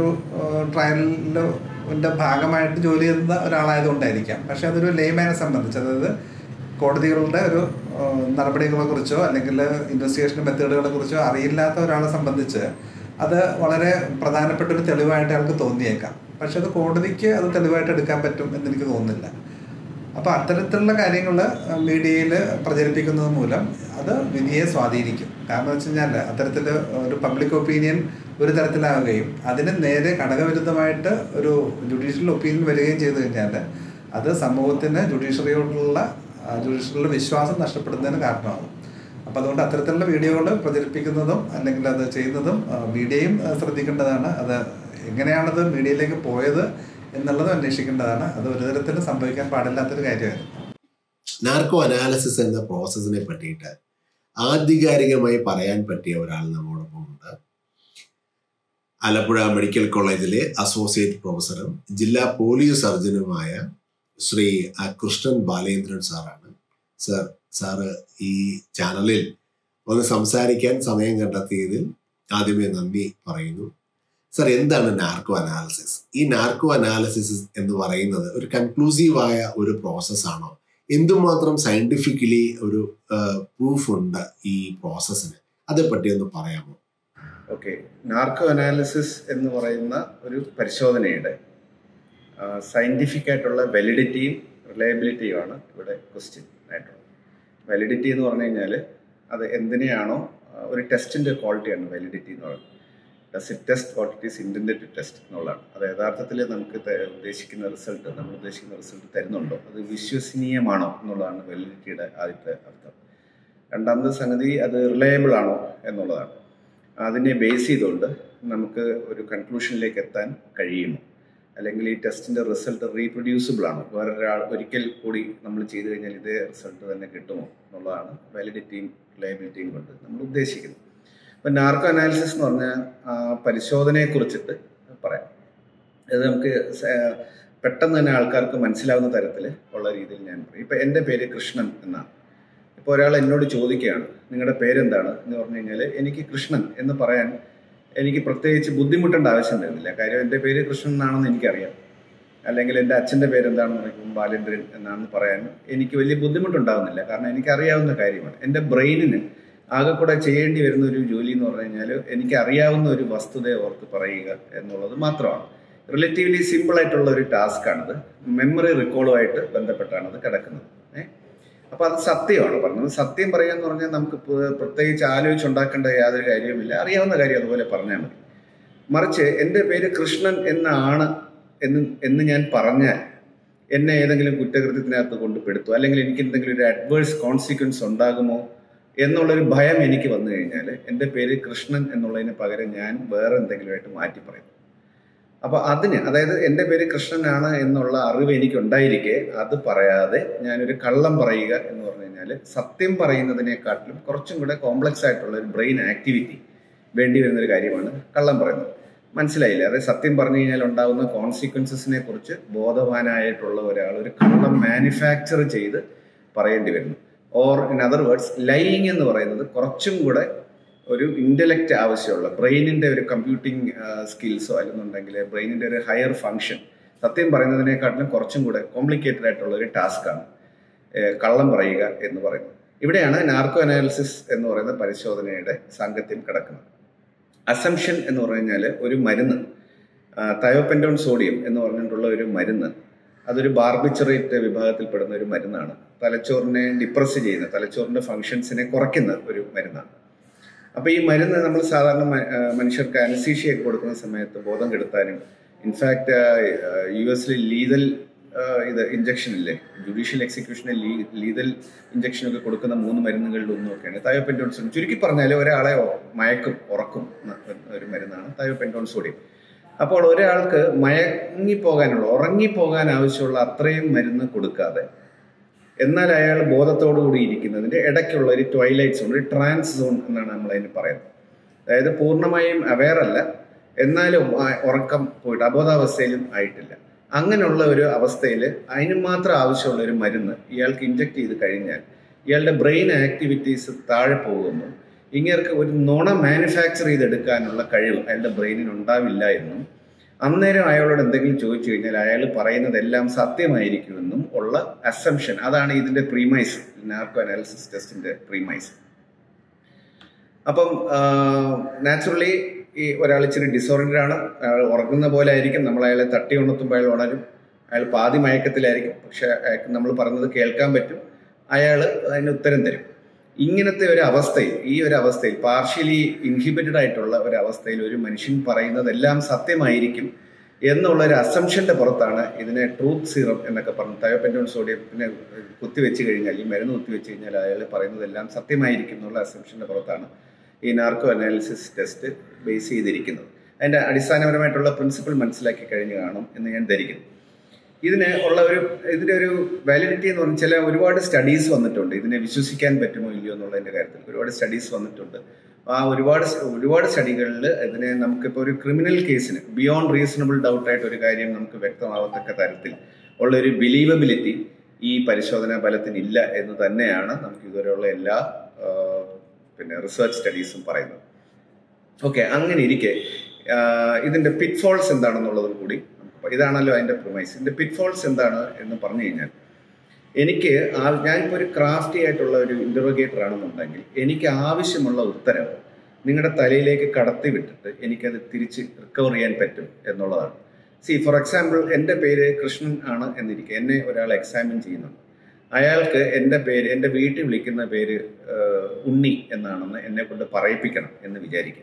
ട്രയലിൻ്റെ ഭാഗമായിട്ട് ജോലി ചെയ്യുന്ന ഒരാളായതുകൊണ്ടായിരിക്കാം പക്ഷെ അതൊരു ലേമാനെ സംബന്ധിച്ച് അതായത് കോടതികളുടെ ഒരു ഏഹ്, നടപടികളെ കുറിച്ചോ അല്ലെങ്കിൽ ഇൻവെസ്റ്റിഗേഷൻ മെത്തേഡുകളെ കുറിച്ചോ അറിയില്ലാത്ത ഒരാളെ സംബന്ധിച്ച് അത് വളരെ പ്രധാനപ്പെട്ട ഒരു തെളിവായിട്ട് അയാൾക്ക് തോന്നിയേക്കാം പക്ഷെ അത് കോടതിക്ക് അത് തെളിവായിട്ട് എടുക്കാൻ പറ്റും എന്ന് എനിക്ക് തോന്നുന്നില്ല അപ്പോൾ അത്തരത്തിലുള്ള കാര്യങ്ങൾ മീഡിയയിൽ പ്രചരിപ്പിക്കുന്നത് മൂലം അത് വിധിയെ സ്വാധീനിക്കും കാരണം വെച്ച് കഴിഞ്ഞാൽ അത്തരത്തിൽ ഒരു പബ്ലിക് ഒപ്പീനിയൻ ഒരു തരത്തിലാവുകയും അതിന് നേരെ ഘടകവിരുദ്ധമായിട്ട് ഒരു ജുഡീഷ്യൽ ഒപ്പീനിയൻ വരികയും ചെയ്തു കഴിഞ്ഞാൽ അത് സമൂഹത്തിന് ജുഡീഷ്യറിയോടുള്ള ജുഡീഷ്യറിയുടെ വിശ്വാസം നഷ്ടപ്പെടുന്നതിന് കാരണമാകും അപ്പോൾ അതുകൊണ്ട് അത്തരത്തിലുള്ള വീഡിയോകൾ പ്രചരിപ്പിക്കുന്നതും അല്ലെങ്കിൽ അത് ചെയ്യുന്നതും ആ, മീഡിയയും ആ, ശ്രദ്ധിക്കേണ്ടതാണ് അത് എങ്ങനെയാണത് മീഡിയയിലേക്ക് പോയത് എന്നുള്ളത് അന്വേഷിക്കേണ്ടതാണ് അത് ഒരു തരത്തിലും സംഭവിക്കാൻ പാടില്ലാത്തൊരു കാര്യമായിരുന്നു നാർക്കോ അനാലിസിസ് എന്ന പ്രോസസ്സിനെ പറ്റിയിട്ട് ആധികാരികമായി പറയാൻ പറ്റിയ ഒരാൾ നമ്മോടൊപ്പം ഉണ്ട് ആലപ്പുഴ മെഡിക്കൽ കോളേജിലെ അസോസിയേറ്റ് പ്രൊഫസറും ജില്ലാ പോലീസ് സർജനുമായ ശ്രീ ആ, കൃഷ്ണൻ ബാലേന്ദ്രൻ സാറാണ് സർ സാറ് ഈ ചാനലിൽ ഒന്ന് സംസാരിക്കാൻ സമയം കണ്ടെത്തിയതിൽ ആദ്യമേ നന്ദി പറയുന്നു സർ എന്താണ് നാർക്കോ അനാലിസിസ് ഈ നാർക്കോ അനാലിസിസ് എന്ന് പറയുന്നത് ഒരു കൺക്ലൂസീവായ ഒരു പ്രോസസ്സാണോ എന്തുമാത്രം സയന്റിഫിക്കലി ഒരു പ്രൂഫ് ഉണ്ട് ഈ പ്രോസസ്സിന് അതേപ്പറ്റി ഒന്ന് പറയാമോ ഓക്കെ നാർക്കോ അനാലിസിസ് എന്ന് പറയുന്ന ഒരു പരിശോധനയുടെ സയൻറ്റിഫിക് ആയിട്ടുള്ള വെലിഡിറ്റിയും റിലയബിലിറ്റിയുമാണ് ഇവിടെ ക്വസ്റ്റ്യൻ ആയിട്ടുള്ളത് വാലിഡിറ്റി എന്ന് പറഞ്ഞു കഴിഞ്ഞാൽ അത് എന്തിനെയാണോ ആ, ഒരു ടെസ്റ്റിൻ്റെ ക്വാളിറ്റിയാണ് വാലിഡിറ്റി എന്ന് പറയുന്നത് does it test what it is intended to test എന്നുള്ളതാണ് അത് യഥാർത്ഥത്തിൽ നമുക്ക് ത- ഉദ്ദേശിക്കുന്ന റിസൾട്ട് നമ്മൾ ഉദ്ദേശിക്കുന്ന റിസൾട്ട് തരുന്നുണ്ടോ അത് വിശ്വസനീയമാണോ എന്നുള്ളതാണ് വാലിഡിറ്റിയുടെ ആദ്യത്തെ അർത്ഥം രണ്ടാമത്തെ സംഗതി അത് റിലയബിൾ ആണോ എന്നുള്ളതാണ് അതിനെ ബേസ് ചെയ്തുകൊണ്ട് നമുക്ക് ഒരു കൺക്ലൂഷനിലേക്ക് എത്താൻ കഴിയുമോ അല്ലെങ്കിൽ ഈ ടെസ്റ്റിന്റെ റിസൾട്ട് റീപ്രൊഡ്യൂസിബിൾ ആണോ വേറൊരാൾ ഒരിക്കൽ കൂടി നമ്മൾ ചെയ്തു കഴിഞ്ഞാൽ ഇതേ റിസൾട്ട് തന്നെ കിട്ടുമോ എന്നുള്ളതാണ് വാലിഡിറ്റിയും റിലയബിലിറ്റിയും കൊണ്ട് നമ്മൾ ഉദ്ദേശിക്കുന്നത് ഇപ്പം നാർക്കോ അനാലിസിസ് എന്ന് പറഞ്ഞാൽ ആ, പരിശോധനയെ കുറിച്ചിട്ട് പറയാം ഇത് നമുക്ക് സ- പെട്ടെന്ന് തന്നെ ആൾക്കാർക്ക് മനസ്സിലാവുന്ന തരത്തിൽ ഉള്ള രീതിയിൽ ഞാൻ പറയും ഇപ്പം എൻ്റെ പേര് കൃഷ്ണൻ എന്നാണ് ഇപ്പോൾ ഒരാൾ എന്നോട് ചോദിക്കുകയാണ് നിങ്ങളുടെ പേരെന്താണ് എന്ന് പറഞ്ഞു കഴിഞ്ഞാൽ എനിക്ക് കൃഷ്ണൻ എന്ന് പറയാൻ എനിക്ക് പ്രത്യേകിച്ച് ബുദ്ധിമുട്ടേണ്ട ആവശ്യം വരുന്നില്ല കാര്യം എൻ്റെ പേര് കൃഷ്ണൻ എന്നാണെന്ന് എനിക്കറിയാം അല്ലെങ്കിൽ എൻ്റെ അച്ഛൻ്റെ പേരെന്താണെന്ന് പറയുമ്പോൾ ബാലേന്ദ്രൻ എന്നാണെന്ന് പറയാൻ എനിക്ക് വലിയ ബുദ്ധിമുട്ടുണ്ടാകുന്നില്ല കാരണം എനിക്കറിയാവുന്ന കാര്യമാണ് എൻ്റെ ബ്രെയിനിന് ആകെ കൂടെ ചെയ്യേണ്ടി വരുന്ന ഒരു ജോലി എന്ന് പറഞ്ഞു കഴിഞ്ഞാൽ എനിക്ക് അറിയാവുന്ന ഒരു വസ്തുതയെ ഓർത്ത് പറയുക എന്നുള്ളത് മാത്രമാണ് റിലേറ്റീവ്ലി സിമ്പിൾ ആയിട്ടുള്ള ഒരു ടാസ്ക്കാണിത് മെമ്മറി റിക്കോളുമായിട്ട് ബന്ധപ്പെട്ടാണ് അത് കിടക്കുന്നത് ഏഹ് അപ്പൊ അത് സത്യമാണ് പറഞ്ഞത് സത്യം പറയുക എന്ന് പറഞ്ഞാൽ നമുക്ക് പ്- പ്രത്യേകിച്ച് ആലോചിച്ചുണ്ടാക്കേണ്ട യാതൊരു കാര്യവുമില്ല അറിയാവുന്ന കാര്യം അതുപോലെ പറഞ്ഞാൽ മതി മറിച്ച് എൻ്റെ പേര് കൃഷ്ണൻ എന്നാണ് എന്ന് എന്ന് ഞാൻ പറഞ്ഞാൽ എന്നെ ഏതെങ്കിലും കുറ്റകൃത്യത്തിനകത്ത് കൊണ്ട് പെടുത്തുമോ അല്ലെങ്കിൽ എനിക്ക് എന്തെങ്കിലും ഒരു അഡ്വേഴ്സ് കോൺസിക്വൻസ് ഉണ്ടാകുമോ എന്നുള്ളൊരു ഭയം എനിക്ക് വന്നു കഴിഞ്ഞാൽ എൻ്റെ പേര് കൃഷ്ണൻ എന്നുള്ളതിന് പകരം ഞാൻ വേറെ എന്തെങ്കിലുമായിട്ട് മാറ്റി പറയും അപ്പൊ അതിന് അതായത് എൻ്റെ പേര് കൃഷ്ണനാണ് എന്നുള്ള അറിവ് എനിക്ക് ഉണ്ടായിരിക്കെ അത് പറയാതെ ഞാനൊരു കള്ളം പറയുക എന്ന് പറഞ്ഞു കഴിഞ്ഞാൽ സത്യം പറയുന്നതിനെക്കാട്ടിലും കുറച്ചും കൂടെ കോംപ്ലക്സ് ആയിട്ടുള്ള ഒരു ബ്രെയിൻ ആക്ടിവിറ്റി വേണ്ടി വരുന്ന ഒരു കാര്യമാണ് കള്ളം പറയുന്നത് മനസ്സിലായില്ലേ അതായത് സത്യം പറഞ്ഞു കഴിഞ്ഞാൽ ഉണ്ടാകുന്ന കോൺസിക്വൻസസിനെ കുറിച്ച് ബോധവാനായിട്ടുള്ള ഒരാൾ ഒരു കള്ളം മാനുഫാക്ചർ ചെയ്ത് പറയേണ്ടി വരുന്നു or in other words lying എന്ന് പറയുന്നത് കുറച്ചും കൂടെ ഒരു ഇന്റലക്റ്റ് ആവശ്യമുള്ള ബ്രെയിനിന്റെ ഒരു കമ്പ്യൂട്ടിംഗ് സ്കിൽസോ അല്ലെന്നുണ്ടെങ്കിൽ ബ്രെയിനിന്റെ ഒരു ഹയർ ഫങ്ഷൻ സത്യം പറയുന്നതിനെക്കാട്ടിലും കുറച്ചും കൂടെ കോംപ്ലിക്കേറ്റഡ് ആയിട്ടുള്ള ഒരു ടാസ്ക്കാണ് കള്ളം പറയുക എന്ന് പറയുന്നത് ഇവിടെയാണ് നാർക്കോ അനാലിസിസ് എന്ന് പറയുന്ന പരിശോധനയുടെ സാങ്കത്യം കിടക്കുന്നത് അസംഷൻ എന്ന് പറഞ്ഞു കഴിഞ്ഞാൽ ഒരു മരുന്ന് തയോപെൻഡോൺ സോഡിയം എന്ന് പറഞ്ഞിട്ടുള്ള ഒരു മരുന്ന് അതൊരു ബാർബിച്ചറേറ്റ് വിഭാഗത്തിൽപ്പെടുന്ന ഒരു മരുന്നാണ് തലച്ചോറിനെ ഡിപ്രസ് ചെയ്യുന്ന തലച്ചോറിന്റെ ഫങ്ഷൻസിനെ കുറയ്ക്കുന്ന ഒരു മരുന്നാണ് അപ്പൊ ഈ മരുന്ന് നമ്മൾ സാധാരണ മ- ആ, മനുഷ്യർക്ക് അനസീഷിയൊക്കെ കൊടുക്കുന്ന സമയത്ത് ബോധം കെടുത്താനും ഇൻഫാക്ട് യു എസിൽ ലീതൽ ഇത് ഇഞ്ചക്ഷൻ ഇല്ലേ ജുഡീഷ്യൽ എക്സിക്യൂഷന് ലീതൽ ഇഞ്ചക്ഷൻ ഒക്കെ കൊടുക്കുന്ന മൂന്ന് മരുന്നുകളിൽ ഒന്നൊക്കെയാണ് തയോപെൻറ്റോൺ സോഡിയം ചുരുക്കി പറഞ്ഞാൽ ഒരാളെ ഒ- മയക്കും ഉറക്കും എന്ന ഒരു മരുന്നാണ് തയോപെൻറ്റോൺ സോഡിയം അപ്പോൾ ഒരാൾക്ക് മയങ്ങിപ്പോകാനുള്ള ഉറങ്ങിപ്പോകാൻ ആവശ്യമുള്ള അത്രയും മരുന്ന് കൊടുക്കാതെ എന്നാൽ അയാൾ ബോധത്തോടു കൂടി ഇരിക്കുന്നതിന്റെ ഇടയ്ക്കുള്ള ഒരു ട്വൈലൈറ്റ് സോൺ ഒരു ട്രാൻസ് സോൺ എന്നാണ് നമ്മൾ അതിന് പറയുന്നത് അതായത് പൂർണ്ണമായും അവെയർ അല്ല എന്നാലും ആ ഉറക്കം പോയിട്ട് അബോധാവസ്ഥയിലും ആയിട്ടില്ല അങ്ങനെയുള്ള ഒരു അവസ്ഥയിൽ അതിന് മാത്രം ആവശ്യമുള്ള ഒരു മരുന്ന് ഇയാൾക്ക് ഇഞ്ചക്ട് ചെയ്ത് കഴിഞ്ഞാൽ ഇയാളുടെ ബ്രെയിൻ ആക്ടിവിറ്റീസ് താഴെ പോകുന്നു ഇങ്ങേർക്ക് ഒരു നുണ മാനുഫാക്ചർ ചെയ്തെടുക്കാനുള്ള കഴിവ് അയാളുടെ ബ്രെയിനിന് ഉണ്ടാവില്ല എന്നും അന്നേരം അയാളോട് എന്തെങ്കിലും ചോദിച്ചു കഴിഞ്ഞാൽ അയാൾ പറയുന്നതെല്ലാം സത്യമായിരിക്കുമെന്നും ഉള്ള അസംഷൻ അതാണ് ഇതിന്റെ പ്രീമൈസ് നാർക്കോ അനാലിസിസ് ടെസ്റ്റിന്റെ പ്രീമൈസ് അപ്പം നാച്ചുറലി ഈ ഒരാൾ ഇച്ചിരി ഡിസോർഡർ ആണ് അയാൾ ഉറങ്ങുന്ന പോലെ ആയിരിക്കും നമ്മൾ അയാളെ തട്ടി ഉണർത്തുമ്പോൾ അയാൾ ഉണരും അയാൾ പാതി മയക്കത്തിലായിരിക്കും പക്ഷെ അയാൾക്ക് നമ്മൾ പറഞ്ഞത് കേൾക്കാൻ പറ്റും അയാൾ അതിന് ഉത്തരം തരും ഇങ്ങനത്തെ ഒരു അവസ്ഥയിൽ ഈ ഒരു അവസ്ഥയിൽ പാർഷ്യലി ഇൻഹിബിറ്റഡ് ആയിട്ടുള്ള ഒരു അവസ്ഥയിൽ ഒരു മനുഷ്യൻ പറയുന്നതെല്ലാം സത്യമായിരിക്കും എന്നുള്ള ഒരു അസംഷന്റെ പുറത്താണ് ഇതിനെ ട്രൂത്ത് സീറം എന്നൊക്കെ പറഞ്ഞു തയോപെൻറ്റോൺ സോഡിയത്തിനെ കുത്തിവെച്ച് കഴിഞ്ഞാൽ ഈ മരുന്ന് കുത്തിവെച്ച് കഴിഞ്ഞാൽ അയാൾ പറയുന്നതെല്ലാം സത്യമായിരിക്കും എന്നുള്ള അസംഷന്റെ പുറത്താണ് ഈ നാർക്കോ അനാലിസിസ് ടെസ്റ്റ് ബേസ് ചെയ്തിരിക്കുന്നത് അതിന്റെ അടിസ്ഥാനപരമായിട്ടുള്ള പ്രിൻസിപ്പിൾ മനസ്സിലാക്കി കഴിഞ്ഞു കാണും എന്ന് ഞാൻ ധരിക്കുന്നു ഇതിന് ഉള്ള ഒരു ഇതിന്റെ ഒരു വാലിഡിറ്റി എന്ന് പറഞ്ഞാൽ ചില ഒരുപാട് സ്റ്റഡീസ് വന്നിട്ടുണ്ട് ഇതിനെ വിശ്വസിക്കാൻ പറ്റുമോ ഇല്ലയോ എന്നുള്ളതിന്റെ കാര്യത്തിൽ ഒരുപാട് സ്റ്റഡീസ് വന്നിട്ടുണ്ട് ആ ഒരുപാട് ഒരുപാട് സ്റ്റഡികളിൽ ഇതിനെ നമുക്കിപ്പോൾ ഒരു ക്രിമിനൽ കേസിന് ബിയോണ്ട് റീസണബിൾ ഡൗട്ട് ആയിട്ട് ഒരു കാര്യം നമുക്ക് വ്യക്തമാവത്തക്ക തരത്തിൽ ഉള്ള ഒരു ബിലീവബിലിറ്റി ഈ പരിശോധനാ ഫലത്തിന് ഇല്ല എന്ന് തന്നെയാണ് നമുക്ക് ഇതുവരെയുള്ള എല്ലാ ആ, പിന്നെ റിസർച്ച് സ്റ്റഡീസും പറയുന്നത് ഓക്കെ അങ്ങനെ ഇരിക്കെ ആ, ഇതിന്റെ പിറ്റ്ഫോൾസ് എന്താണെന്നുള്ളതും കൂടി നമുക്ക് ഇതാണല്ലോ അതിന്റെ പ്രൊമൈസ് ഇതിന്റെ പിറ്റ്ഫോൾസ് എന്താണ് എന്ന് പറഞ്ഞു കഴിഞ്ഞാൽ എനിക്ക് ആ- ഞാനിപ്പോൾ ഒരു ക്രാഫ്റ്റി ആയിട്ടുള്ള ഒരു ഇന്റർവഗേറ്റർ ആണെന്നുണ്ടെങ്കിൽ എനിക്ക് ആവശ്യമുള്ള ഉത്തരം നിങ്ങളുടെ തലയിലേക്ക് കടത്തി വിട്ടിട്ട് എനിക്കത് തിരിച്ച് റിക്കവർ ചെയ്യാൻ പറ്റും എന്നുള്ളതാണ് സി ഫോർ എക്സാമ്പിൾ എൻ്റെ പേര് കൃഷ്ണൻ ആണ് എന്നിരിക്കുക എന്നെ ഒരാൾ എക്സാമിൻ ചെയ്യുന്നുണ്ട് അയാൾക്ക് എൻ്റെ പേര് എൻ്റെ വീട്ടിൽ വിളിക്കുന്ന പേര് ഏഹ്, ഉണ്ണി എന്നാണെന്ന് എന്നെ കൊണ്ട് പറയിപ്പിക്കണം എന്ന് വിചാരിക്കുക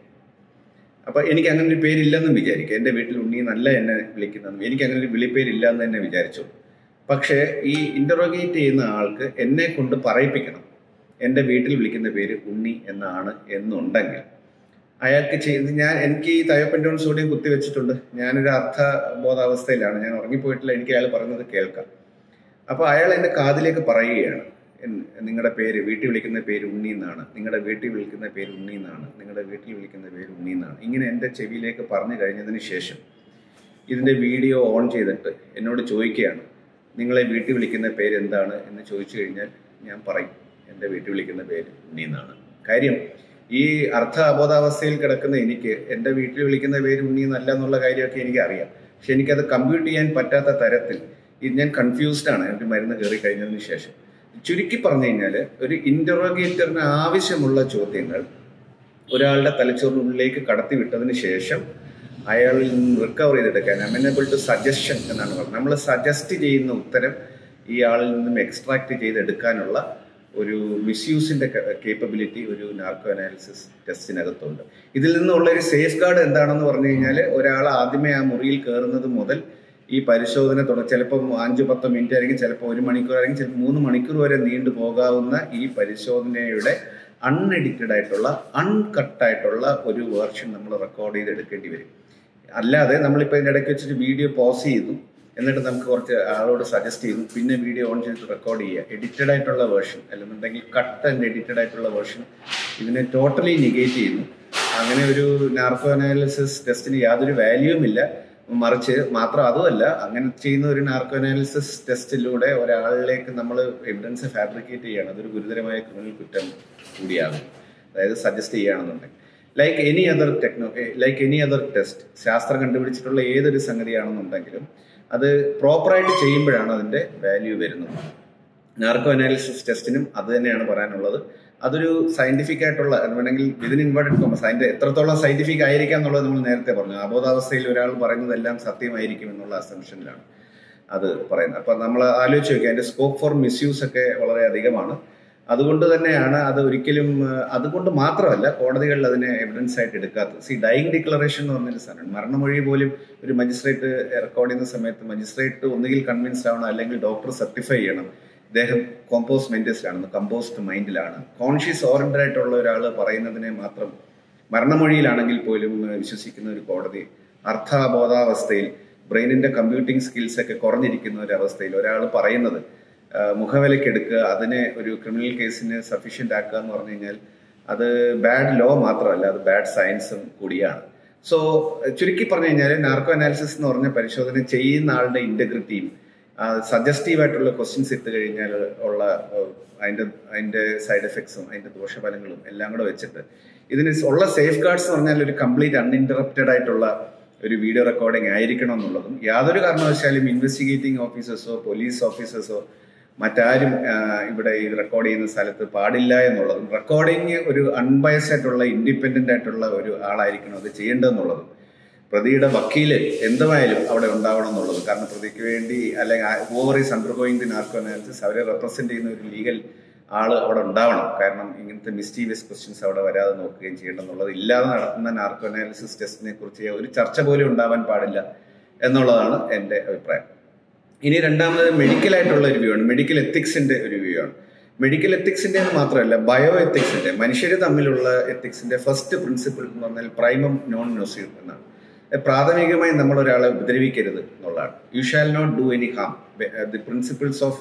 അപ്പൊ എനിക്ക് അങ്ങനെ ഒരു പേരില്ലെന്നും വിചാരിക്കുക എൻ്റെ വീട്ടിൽ ഉണ്ണി എന്നല്ല എന്നെ വിളിക്കുന്നതെന്നും എനിക്ക് അങ്ങനെ ഒരു വിളിപ്പേരില്ല എന്ന് തന്നെ വിചാരിച്ചു പക്ഷേ ഈ ഇന്ററോഗേറ്റ് ചെയ്യുന്ന ആൾക്ക് എന്നെ കൊണ്ട് പറയിപ്പിക്കണം എൻ്റെ വീട്ടിൽ വിളിക്കുന്ന പേര് ഉണ്ണി എന്നാണ് എന്നുണ്ടെങ്കിൽ അയാൾക്ക് ചെയ്ത് ഞാൻ എനിക്ക് ഈ തയോപ്പൻറ്റോൺ സോഡിയം കുത്തി വെച്ചിട്ടുണ്ട് ഞാനൊരു അർത്ഥ ബോധാവസ്ഥയിലാണ് ഞാൻ ഉറങ്ങിപ്പോയിട്ടില്ല എനിക്ക് അയാൾ പറയുന്നത് കേൾക്കാം അപ്പോൾ അയാൾ എൻ്റെ കാതിലേക്ക് പറയുകയാണ് എൻ- നിങ്ങളുടെ പേര് വീട്ടിൽ വിളിക്കുന്ന പേര് ഉണ്ണി എന്നാണ് നിങ്ങളുടെ വീട്ടിൽ വിളിക്കുന്ന പേര് ഉണ്ണി എന്നാണ് നിങ്ങളുടെ വീട്ടിൽ വിളിക്കുന്ന പേര് ഉണ്ണി എന്നാണ് ഇങ്ങനെ എൻ്റെ ചെവിയിലേക്ക് പറഞ്ഞു കഴിഞ്ഞതിന് ശേഷം ഇതിൻ്റെ വീഡിയോ ഓൺ ചെയ്തിട്ട് എന്നോട് ചോദിക്കുകയാണ് നിങ്ങളെ വീട്ടിൽ വിളിക്കുന്ന പേര് എന്താണ് എന്ന് ചോദിച്ചു കഴിഞ്ഞാൽ ഞാൻ പറയും എൻ്റെ വീട്ടിൽ വിളിക്കുന്ന പേര് ഉണ്ണി എന്നാണ് കാര്യം ഈ അർത്ഥ അബോധാവസ്ഥയിൽ കിടക്കുന്ന എനിക്ക് എൻ്റെ വീട്ടിൽ വിളിക്കുന്ന പേര് ഉണ്ണി എന്നല്ല എന്നുള്ള കാര്യമൊക്കെ എനിക്ക് അറിയാം പക്ഷെ എനിക്കത് കമ്പ്യൂട്ട് ചെയ്യാൻ പറ്റാത്ത തരത്തിൽ ഇത് ഞാൻ കൺഫ്യൂസ്ഡ് ആണ് എനിക്ക് മരുന്ന് കയറി കഴിഞ്ഞതിന് ശേഷം ചുരുക്കി പറഞ്ഞു കഴിഞ്ഞാൽ ഒരു ഇന്ററോഗേറ്ററിന് ആവശ്യമുള്ള ചോദ്യങ്ങൾ ഒരാളുടെ തലച്ചോറിനുള്ളിലേക്ക് കടത്തി വിട്ടതിന് ശേഷം അയാളിൽ നിന്ന് റിക്കവർ ചെയ്തെടുക്കാൻ അമനബിൾ ടു സജഷൻ എന്നാണ് പറയുന്നത് നമ്മൾ സജസ്റ്റ് ചെയ്യുന്ന ഉത്തരം ഈ ആളിൽ നിന്നും എക്സ്ട്രാക്ട് ചെയ്തെടുക്കാനുള്ള ഒരു മിസ്യൂസിന്റെ കേപ്പബിലിറ്റി ഒരു നാർക്കോ അനാലിസിസ് ടെസ്റ്റിനകത്തുണ്ട് ഇതിൽ നിന്നുള്ള ഒരു സേഫ് ഗാർഡ് എന്താണെന്ന് പറഞ്ഞു കഴിഞ്ഞാൽ ഒരാൾ ആദ്യമേ ആ മുറിയിൽ കയറുന്നത് മുതൽ ഈ പരിശോധന തുടങ്ങി ചിലപ്പോൾ അഞ്ച് പത്ത് മിനിറ്റ് ആയിരിക്കും ചിലപ്പോൾ ഒരു മണിക്കൂർ ആയിരിക്കും ചിലപ്പോൾ മൂന്ന് മണിക്കൂർ വരെ നീണ്ടു പോകാവുന്ന ഈ പരിശോധനയുടെ അൺഎഡിറ്റഡ് ആയിട്ടുള്ള അൺകട്ട് ആയിട്ടുള്ള ഒരു വേർഷൻ നമ്മൾ റെക്കോർഡ് ചെയ്ത് എടുക്കേണ്ടി വരും അല്ലാതെ നമ്മളിപ്പോൾ ഇതിൻ്റെ ഇടയ്ക്ക് വെച്ചിട്ട് വീഡിയോ പോസ് ചെയ്തു എന്നിട്ട് നമുക്ക് കുറച്ച് ആളോട് സജസ്റ്റ് ചെയ്തു പിന്നെ വീഡിയോ ഓൺ ചെയ്തിട്ട് റെക്കോർഡ് ചെയ്യുക എഡിറ്റഡ് ആയിട്ടുള്ള വേർഷൻ അല്ലെന്നുണ്ടെങ്കിൽ കട്ട് ആൻഡ് എഡിറ്റഡ് ആയിട്ടുള്ള വേർഷൻ ഇതിനെ ടോട്ടലി നിഗേറ്റ് ചെയ്യുന്നു അങ്ങനെ ഒരു നാർക്കോ അനാലിസിസ് ടെസ്റ്റിന് യാതൊരു വാല്യൂവും ഇല്ല മറിച്ച് മാത്രം അതുമല്ല അങ്ങനെ ചെയ്യുന്ന ഒരു നാർക്കോ അനാലിസിസ് ടെസ്റ്റിലൂടെ ഒരാളിലേക്ക് നമ്മൾ എവിഡൻസ് ഫാബ്രിക്കേറ്റ് ചെയ്യുകയാണ് അതൊരു ഗുരുതരമായ ക്രിമിനൽ കുറ്റം കൂടിയാകും അതായത് സജസ്റ്റ് ചെയ്യുകയാണെന്നുണ്ടെങ്കിൽ like any other techno like any other test ശാസ്ത്രം കണ്ടുപിടിച്ചിട്ടുള്ള ഏതൊരു സംഗതിയാണെന്നുണ്ടെങ്കിലും അത് പ്രോപ്പറായിട്ട് ചെയ്യുമ്പോഴാണ് അതിന്റെ വാല്യൂ വരുന്നത് നാർക്കോ അനാലിസിസ് ടെസ്റ്റിനും അത് തന്നെയാണ് പറയാനുള്ളത് അതൊരു സയന്റിഫിക് ആയിട്ടുള്ള അത് വേണമെങ്കിൽ വിതിൻ ഇൻവേർട്ടഡ് കോമസ് അതിന്റെ എത്രത്തോളം സയന്റിഫിക് ആയിരിക്കാം എന്നുള്ളത് നമ്മൾ നേരത്തെ പറഞ്ഞു അബോധാവസ്ഥയിൽ ഒരാൾ പറയുന്നതെല്ലാം സത്യമായിരിക്കും എന്നുള്ള അസംഷനിലാണ് അത് പറയുന്നത് അപ്പൊ നമ്മൾ ആലോചിച്ച് നോക്കുക അതിന്റെ സ്കോപ്പ് ഫോർ മിസ്യൂസ് ഒക്കെ വളരെ അധികമാണ് അതുകൊണ്ട് തന്നെയാണ് അത് ഒരിക്കലും ഏഹ്, അതുകൊണ്ട് മാത്രമല്ല കോടതികളിൽ അതിനെ എവിഡൻസ് ആയിട്ട് എടുക്കാത്തത് സി ഡൈങ് ഡിക്ലറേഷൻ എന്ന് പറഞ്ഞൊരു സാധനം മരണമൊഴി പോലും ഒരു മജിസ്ട്രേറ്റ് റെക്കോർഡ് ചെയ്യുന്ന സമയത്ത് മജിസ്ട്രേറ്റ് ഒന്നുകിൽ കൺവിൻസ്ഡ് ആവണം അല്ലെങ്കിൽ ഡോക്ടർ സർട്ടിഫൈ ചെയ്യണം ഇദ്ദേഹം കോമ്പോസ്റ്റ് മെന്റസിലാണെന്ന് കമ്പോസ്റ്റ് മൈൻഡിലാണ് കോൺഷ്യസ് ഓറിയന്റഡ് ആയിട്ടുള്ള ഒരാൾ പറയുന്നതിനെ മാത്രം മരണമൊഴിയിലാണെങ്കിൽ പോലും ഏഹ്, വിശ്വസിക്കുന്ന ഒരു കോടതി അർത്ഥാബോധാവസ്ഥയിൽ ബ്രെയിനിന്റെ കമ്പ്യൂട്ടിംഗ് സ്കിൽസ് ഒക്കെ കുറഞ്ഞിരിക്കുന്ന ഒരു അവസ്ഥയിൽ ഒരാൾ പറയുന്നത് ആ, മുഖവിലയ്ക്ക് എടുക്കുക അതിനെ ഒരു ക്രിമിനൽ കേസിന് സഫീഷ്യന്റ് ആക്കുക എന്ന് പറഞ്ഞു കഴിഞ്ഞാൽ അത് ബാഡ് ലോ മാത്രമല്ല അത് ബാഡ് സയൻസും കൂടിയാണ് സോ ചുരുക്കി പറഞ്ഞു കഴിഞ്ഞാൽ നാർക്കോ അനാലിസിസ് എന്ന് പറഞ്ഞ പരിശോധന ചെയ്യുന്ന ആളുടെ ഇന്റഗ്രിറ്റിയും സജസ്റ്റീവ് ആയിട്ടുള്ള ക്വസ്റ്റ്യൻസ് ഇട്ട് കഴിഞ്ഞാൽ ഉള്ള ആ, അതിന്റെ അതിന്റെ സൈഡ് എഫക്ട്സും അതിന്റെ ദോഷഫലങ്ങളും എല്ലാം കൂടെ വെച്ചിട്ട് ഇതിന് ഉള്ള സേഫ് ഗാർഡ്സ് എന്ന് പറഞ്ഞാൽ ഒരു കംപ്ലീറ്റ് അൺഇൻറ്ററപ്റ്റഡ് ആയിട്ടുള്ള ഒരു വീഡിയോ റെക്കോർഡിംഗ് ആയിരിക്കണം എന്നുള്ളതും യാതൊരു കാരണവശാലും ഇൻവെസ്റ്റിഗേറ്റിംഗ് ഓഫീസേഴ്സോ പോലീസ് ഓഫീസേഴ്സോ മറ്റാരും ആ, ഇവിടെ ഈ റെക്കോർഡ് ചെയ്യുന്ന സ്ഥലത്ത് പാടില്ല എന്നുള്ളതും റെക്കോർഡിങ് ഒരു അൺബയസ്ഡ് ആയിട്ടുള്ള ഇൻഡിപെൻഡന്റ് ആയിട്ടുള്ള ഒരു ആളായിരിക്കണം അത് ചെയ്യേണ്ടതെന്നുള്ളതും പ്രതിയുടെ വക്കീല് എന്തുമായാലും അവിടെ ഉണ്ടാവണം എന്നുള്ളത് കാരണം പ്രതിക്ക് വേണ്ടി അല്ലെങ്കിൽ whoever is undergoing the narco analysis അവരെ റെപ്രസെന്റ് ചെയ്യുന്ന ഒരു ലീഗൽ ആള് അവിടെ ഉണ്ടാവണം കാരണം ഇങ്ങനത്തെ മിസ്റ്റീരിയസ് ക്വസ്റ്റ്യൻസ് അവിടെ വരാതെ നോക്കുകയും ചെയ്യണമെന്നുള്ളത് ഇല്ലാതെ നടത്തുന്ന നാർക്കോ അനാലിസിസ് ടെസ്റ്റിനെ കുറിച്ച് ഒരു ചർച്ച പോലും ഉണ്ടാവാൻ പാടില്ല എന്നുള്ളതാണ് എൻ്റെ അഭിപ്രായം ഇനി രണ്ടാമത് മെഡിക്കൽ ആയിട്ടുള്ള ഒരു വ്യൂ ആണ് മെഡിക്കൽ എത്തിക്സിന്റെ ഒരു വ്യൂ ആണ് മെഡിക്കൽ എത്തിക്സിന്റെ മാത്രമല്ല ബയോ എത്തിക്സിന്റെ മനുഷ്യർ തമ്മിലുള്ള എത്തിക്സിന്റെ ഫസ്റ്റ് പ്രിൻസിപ്പിൾ എന്ന് പറഞ്ഞാൽ പ്രൈമം നോൺ നോസീവ് എന്നാണ് അത് പ്രാഥമികമായി നമ്മൾ ഒരാളെ ഉപദ്രവിക്കരുത് എന്നുള്ളതാണ് you shall not do any harm the principles of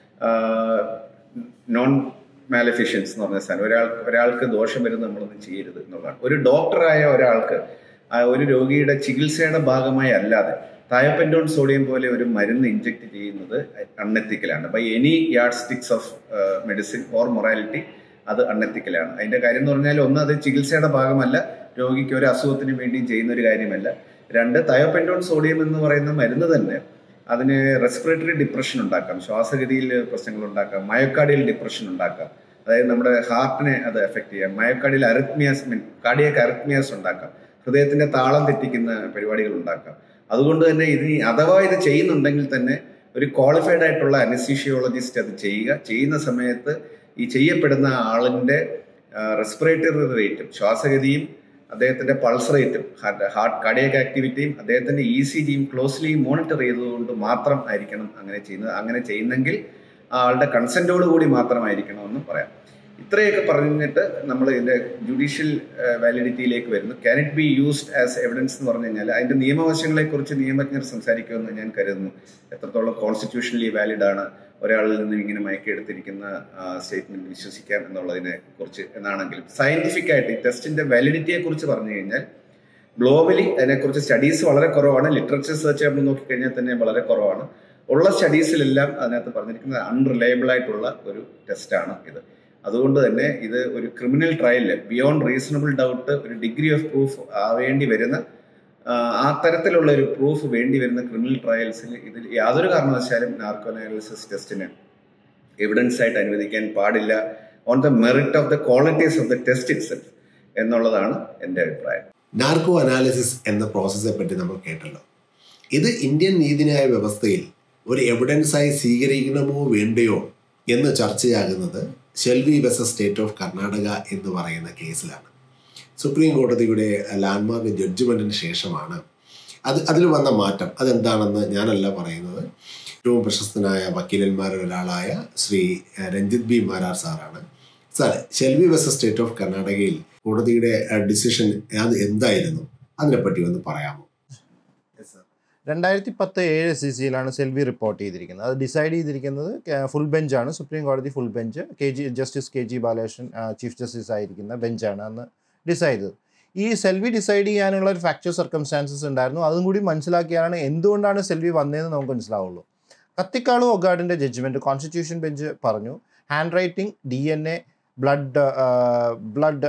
non maleficence എന്ന് പറഞ്ഞ സാധനം ഒരാൾ ഒരാൾക്ക് ദോഷം വരുന്നത് നമ്മളൊന്നും ചെയ്യരുത് എന്നുള്ളതാണ് ഒരു ഡോക്ടറായ ഒരാൾക്ക് ആ ഒരു രോഗിയുടെ ചികിത്സയുടെ ഭാഗമായി അല്ലാതെ തയോപെൻഡോൺ സോഡിയം പോലെ ഒരു മരുന്ന് ഇഞ്ചെക്ട് ചെയ്യുന്നത് അൺഎത്തിക്കലാണ് by any yardsticks of medicine or morality അത് അൺഎത്തിക്കലാണ് അതിന്റെ കാര്യം എന്ന് പറഞ്ഞാൽ ഒന്ന് അത് ചികിത്സയുടെ ഭാഗമല്ല രോഗിക്ക് ഒരു അസുഖത്തിന് വേണ്ടിയും ചെയ്യുന്ന ഒരു കാര്യമല്ല രണ്ട് തയോപെൻഡോൺ സോഡിയം എന്ന് പറയുന്ന മരുന്ന് തന്നെ അതിന് റെസ്പിറേറ്ററി ഡിപ്രഷൻ ഉണ്ടാക്കാം ശ്വാസഗതിയിൽ പ്രശ്നങ്ങൾ ഉണ്ടാക്കാം മയോക്കാർഡിയൽ ഡിപ്രഷൻ ഉണ്ടാക്കാം അതായത് നമ്മുടെ ഹാർട്ടിനെ അത് എഫക്ട് ചെയ്യാം മയോക്കാർഡിയൽ അറിത്മിയാസ് മീൻ കാർഡിയക് അറിത്മിയാസ് ഉണ്ടാക്കാം ഹൃദയത്തിന്റെ താളം തെറ്റിക്കുന്ന പരിപാടികൾ ഉണ്ടാക്കാം അതുകൊണ്ട് തന്നെ ഇത് അഥവാ ഇത് ചെയ്യുന്നുണ്ടെങ്കിൽ തന്നെ ഒരു ക്വാളിഫൈഡ് ആയിട്ടുള്ള അനസ്തീഷിയോളജിസ്റ്റ് അത് ചെയ്യുക ചെയ്യുന്ന സമയത്ത് ഈ ചെയ്യപ്പെടുന്ന ആളിൻ്റെ റെസ്പിറേറ്ററി റേറ്റും ശ്വാസഗതിയും അദ്ദേഹത്തിന്റെ പൾസ് റേറ്റും ഹാർട്ട് കാർഡിയക് ആക്ടിവിറ്റിയും അദ്ദേഹത്തിന്റെ ഇ സി ജിയും ക്ലോസ്ലി മോണിറ്റർ ചെയ്തുകൊണ്ട് മാത്രം ആയിരിക്കണം അങ്ങനെ ചെയ്യുന്നത് അങ്ങനെ ചെയ്യുന്നെങ്കിൽ ആ ആളുടെ കൺസെന്റോട് കൂടി മാത്രമായിരിക്കണമെന്നും പറയാം ഇത്രയൊക്കെ പറഞ്ഞിട്ട് നമ്മൾ ഇതിന്റെ ജുഡീഷ്യൽ വാലിഡിറ്റിയിലേക്ക് വരുന്നു can it be used as evidence എന്ന് പറഞ്ഞു കഴിഞ്ഞാൽ അതിന്റെ നിയമവശങ്ങളെ കുറിച്ച് നിയമജ്ഞർ സംസാരിക്കുമെന്ന് ഞാൻ കരുതുന്നു എത്രത്തോളം കോൺസ്റ്റിറ്റ്യൂഷണലി വാലിഡ് ആണ് ഒരാളിൽ നിന്നും ഇങ്ങനെ മയക്കെടുത്തിരിക്കുന്ന സ്റ്റേറ്റ്മെന്റ് വിശ്വസിക്കാം എന്നുള്ളതിനെ കുറിച്ച് എന്നാണെങ്കിലും സയന്റിഫിക് ആയിട്ട് ഈ ടെസ്റ്റിന്റെ വാലിഡിറ്റിയെ കുറിച്ച് പറഞ്ഞു കഴിഞ്ഞാൽ ഗ്ലോബലി അതിനെക്കുറിച്ച് സ്റ്റഡീസ് വളരെ കുറവാണ് ലിറ്ററേച്ചർ സെർച്ച് നമ്മൾ നോക്കിക്കഴിഞ്ഞാൽ തന്നെ വളരെ കുറവാണ് ഉള്ള സ്റ്റഡീസിലെല്ലാം അതിനകത്ത് പറഞ്ഞിരിക്കുന്നത് അൺറിലയബിൾ ആയിട്ടുള്ള ഒരു ടെസ്റ്റാണ് ഇത് അതുകൊണ്ട് തന്നെ ഇത് ഒരു ക്രിമിനൽ ട്രയലിൽ ബിയോണ്ട് റീസണബിൾ ഡൗട്ട് ഒരു ഡിഗ്രി ഓഫ് പ്രൂഫ് ആവേണ്ടി വരുന്ന ആ തരത്തിലുള്ള ഒരു പ്രൂഫ് വേണ്ടി വരുന്ന ക്രിമിനൽ ട്രയൽസിൽ ഇതിൽ യാതൊരു കാരണവശാലും നാർക്കോ അനാലിസിസ് ടെസ്റ്റിന് എവിഡൻസ് ആയിട്ട് അനുവദിക്കാൻ പാടില്ല on the merit of the qualities of the test itself എന്നുള്ളതാണ് എൻ്റെ അഭിപ്രായം നാർക്കോ അനാലിസിസ് എന്ന പ്രോസസ്സെ പറ്റി നമ്മൾ കേട്ടല്ലോ ഇത് ഇന്ത്യൻ നീതിന്യായ വ്യവസ്ഥയിൽ ഒരു എവിഡൻസായി സ്വീകരിക്കണമോ വേണ്ടയോ എന്ന് ചർച്ചയാകുന്നത് Selvi versus state of Karnataka എന്ന് പറയുന്ന കേസിലാണ് സുപ്രീം കോടതിയുടെ ലാൻഡ്മാർക്ക് ജഡ്ജ്മെന്റിന് ശേഷമാണ് അത് അതിൽ വന്ന മാറ്റം അതെന്താണെന്ന് ഞാനല്ല പറയുന്നത് ഏറ്റവും പ്രശസ്തനായ വക്കീലന്മാരിൽ ഒരാളായ ശ്രീ രഞ്ജിത് ബി മാരാർ സാറാണ് sir Selvi versus state of കർണാടകയിൽ കോടതിയുടെ ഡിസിഷൻ അത് എന്തായിരുന്നു അതിനെപ്പറ്റി ഒന്ന് പറയാമോ രണ്ടായിരത്തി പത്ത് ഏഴ് സി സിയിലാണ് സെൽവി റിപ്പോർട്ട് ചെയ്തിരിക്കുന്നത് അത് ഡിസൈഡ് ചെയ്തിരിക്കുന്നത് ഫുൾ ബെഞ്ചാണ് സുപ്രീം കോടതി full bench K G justice K G Balakrishnan chief justice ആയിരിക്കുന്ന ബെഞ്ചാണ് അന്ന് ഡിസൈഡ് ചെയ്തത് ഈ സെൽവി ഡിസൈഡ് ചെയ്യാനുള്ള ഒരു ഫാക്ച്വൽ സർക്കംസ്റ്റാൻസസ് ഉണ്ടായിരുന്നു അതും കൂടി മനസ്സിലാക്കിയാണ് എന്തുകൊണ്ടാണ് സെൽവി വന്നതെന്ന് നമുക്ക് മനസ്സിലാവുള്ളൂ കത്തിക്കാളു ഒഗാഡിൻ്റെ ജഡ്ജ്മെൻറ്റ് കോൺസ്റ്റിറ്റ്യൂഷൻ ബെഞ്ച് പറഞ്ഞു handwriting D N A blood blood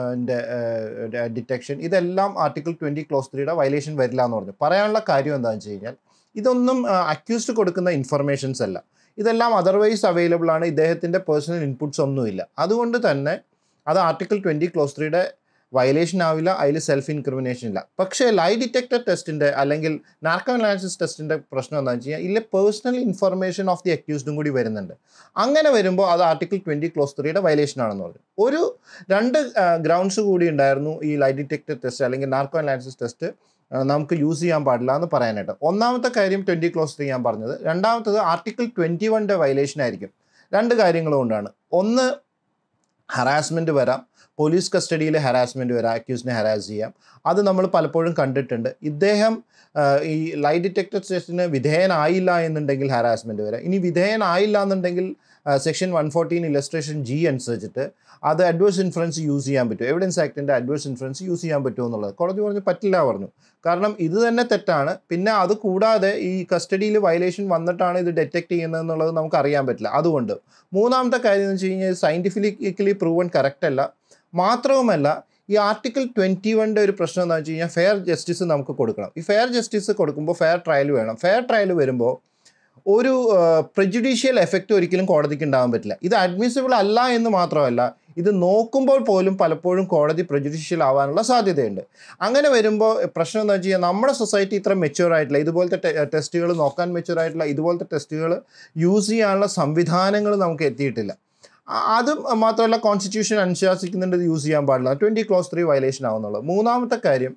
detection ഇതെല്ലാം ആർട്ടിക്കിൾ ട്വൻറ്റി ക്ലോസ് ത്രീയുടെ വയലേഷൻ വരില്ല എന്ന് പറഞ്ഞു പറയാനുള്ള കാര്യം എന്താണെന്ന് വെച്ച് കഴിഞ്ഞാൽ ഇതൊന്നും അക്യൂസ്ഡ് കൊടുക്കുന്ന ഇൻഫർമേഷൻസ് അല്ല ഇതെല്ലാം അതർവൈസ് അവൈലബിൾ ആണ് ഇദ്ദേഹത്തിൻ്റെ പേഴ്സണൽ ഇൻപുട്സ് ഒന്നുമില്ല അതുകൊണ്ട് തന്നെ അത് ആർട്ടിക്കിൾ ട്വൻറ്റി ക്ലോസ് ത്രീയുടെ വയലേഷൻ ആവില്ല അതിൽ സെൽഫ് ഇൻക്രിമിനേഷൻ ഇല്ല പക്ഷേ ലൈ ഡിറ്റക്ടർ ടെസ്റ്റിൻ്റെ അല്ലെങ്കിൽ നാർക്കോ അനാലിസിസ് ടെസ്റ്റിൻ്റെ പ്രശ്നം എന്താണെന്ന് വെച്ച് കഴിഞ്ഞാൽ ഇതിലെ പേഴ്സണൽ ഇൻഫർമേഷൻ ഓഫ് ദി അക്യൂസ്ഡും കൂടി വരുന്നുണ്ട് അങ്ങനെ വരുമ്പോൾ അത് ആർട്ടിക്കിൾ ട്വൻറ്റി ക്ലോസ് ത്രീയുടെ വയലേഷൻ ആണെന്ന് പറഞ്ഞു ഒരു രണ്ട് ഗ്രൗണ്ട്സ് കൂടി ഉണ്ടായിരുന്നു ഈ ലൈ ഡിറ്റക്ടർ ടെസ്റ്റ് അല്ലെങ്കിൽ നാർക്കോ അനാലിസിസ് ടെസ്റ്റ് നമുക്ക് യൂസ് ചെയ്യാൻ പാടില്ല എന്ന് പറയാനായിട്ട് ഒന്നാമത്തെ കാര്യം ട്വൻറ്റി ക്ലോസ് ത്രീ ഞാൻ പറഞ്ഞത് രണ്ടാമത്തത് ആർട്ടിക്കിൾ ട്വൻറ്റി വണ്ണിൻ്റെ വയലേഷൻ ആയിരിക്കും രണ്ട് കാര്യങ്ങൾ കൊണ്ടാണ് ഒന്ന് ഹറാസ്മെൻറ്റ് വരാം പോലീസ് കസ്റ്റഡിയിൽ ഹറാസ്മെൻറ്റ് വരാം അക്യൂസിനെ ഹറാസ് ചെയ്യാം അത് നമ്മൾ പലപ്പോഴും കണ്ടിട്ടുണ്ട് ഇദ്ദേഹം ഈ ലൈ ഡിറ്റക്ടർ ടെസ്റ്റിന് വിധേയനായില്ല എന്നുണ്ടെങ്കിൽ ഹറാസ്മെൻറ്റ് വരാം ഇനി വിധേയനായില്ല എന്നുണ്ടെങ്കിൽ section one fourteen illustration G അനുസരിച്ചിട്ട് അത് അഡ്വേഴ്സ് ഇൻഫ്ലുവൻസ് യൂസ് ചെയ്യാൻ പറ്റും എവിഡൻസ് ആക്ടിൻ്റെ അഡ്വേഴ്സ് ഇൻഫ്ലുവൻസ് യൂസ് ചെയ്യാൻ പറ്റുമോ എന്നുള്ളത് കോടതി പറഞ്ഞു പറ്റില്ല പറഞ്ഞു കാരണം ഇത് തന്നെ തെറ്റാണ് പിന്നെ അത് കൂടാതെ ഈ കസ്റ്റഡിയിൽ വയലേഷൻ വന്നിട്ടാണ് ഇത് ഡിറ്റക്ട് ചെയ്യുന്നത് എന്നുള്ളത് നമുക്ക് അറിയാൻ പറ്റില്ല അതുകൊണ്ട് മൂന്നാമത്തെ കാര്യം എന്ന് വെച്ച് കഴിഞ്ഞാൽ സയൻറ്റിഫിക്കലി പ്രൂവൺ കറക്റ്റ് അല്ല മാത്രവുമല്ല ഈ ആർട്ടിക്കിൾ ട്വൻറ്റി വണ്ണിൻ്റെ ഒരു പ്രശ്നം എന്താണെന്ന് വെച്ച് കഴിഞ്ഞാൽ ഫെയർ ജസ്റ്റിസ് നമുക്ക് കൊടുക്കണം ഈ ഫെയർ ജസ്റ്റിസ് കൊടുക്കുമ്പോൾ ഫെയർ ട്രയൽ വേണം ഫെയർ ട്രയൽ വരുമ്പോൾ ഒരു പ്രജുഡീഷ്യൽ എഫക്റ്റ് ഒരിക്കലും കോടതിക്ക് ഉണ്ടാകാൻ പറ്റില്ല ഇത് അഡ്മിസിബിൾ അല്ല എന്ന് മാത്രമല്ല ഇത് നോക്കുമ്പോൾ പോലും പലപ്പോഴും കോടതി പ്രജുഡീഷ്യൽ ആവാനുള്ള സാധ്യതയുണ്ട് അങ്ങനെ വരുമ്പോൾ പ്രശ്നം എന്ന് വെച്ച് കഴിഞ്ഞാൽ നമ്മുടെ സൊസൈറ്റി ഇത്ര മെച്യൂർ ആയിട്ടില്ല ഇതുപോലത്തെ ടെസ്റ്റുകൾ നോക്കാൻ മെച്യൂർ ആയിട്ടില്ല ഇതുപോലത്തെ ടെസ്റ്റുകൾ യൂസ് ചെയ്യാനുള്ള സംവിധാനങ്ങൾ നമുക്ക് എത്തിയിട്ടില്ല അത് മാത്രമല്ല കോൺസ്റ്റിറ്റ്യൂഷൻ അനുശാസിക്കുന്നുണ്ട് ഇത് യൂസ് ചെയ്യാൻ പാടില്ല ട്വൻറ്റി ക്ലോസ് ത്രീ വയലേഷൻ ആവുന്നുള്ളത് മൂന്നാമത്തെ കാര്യം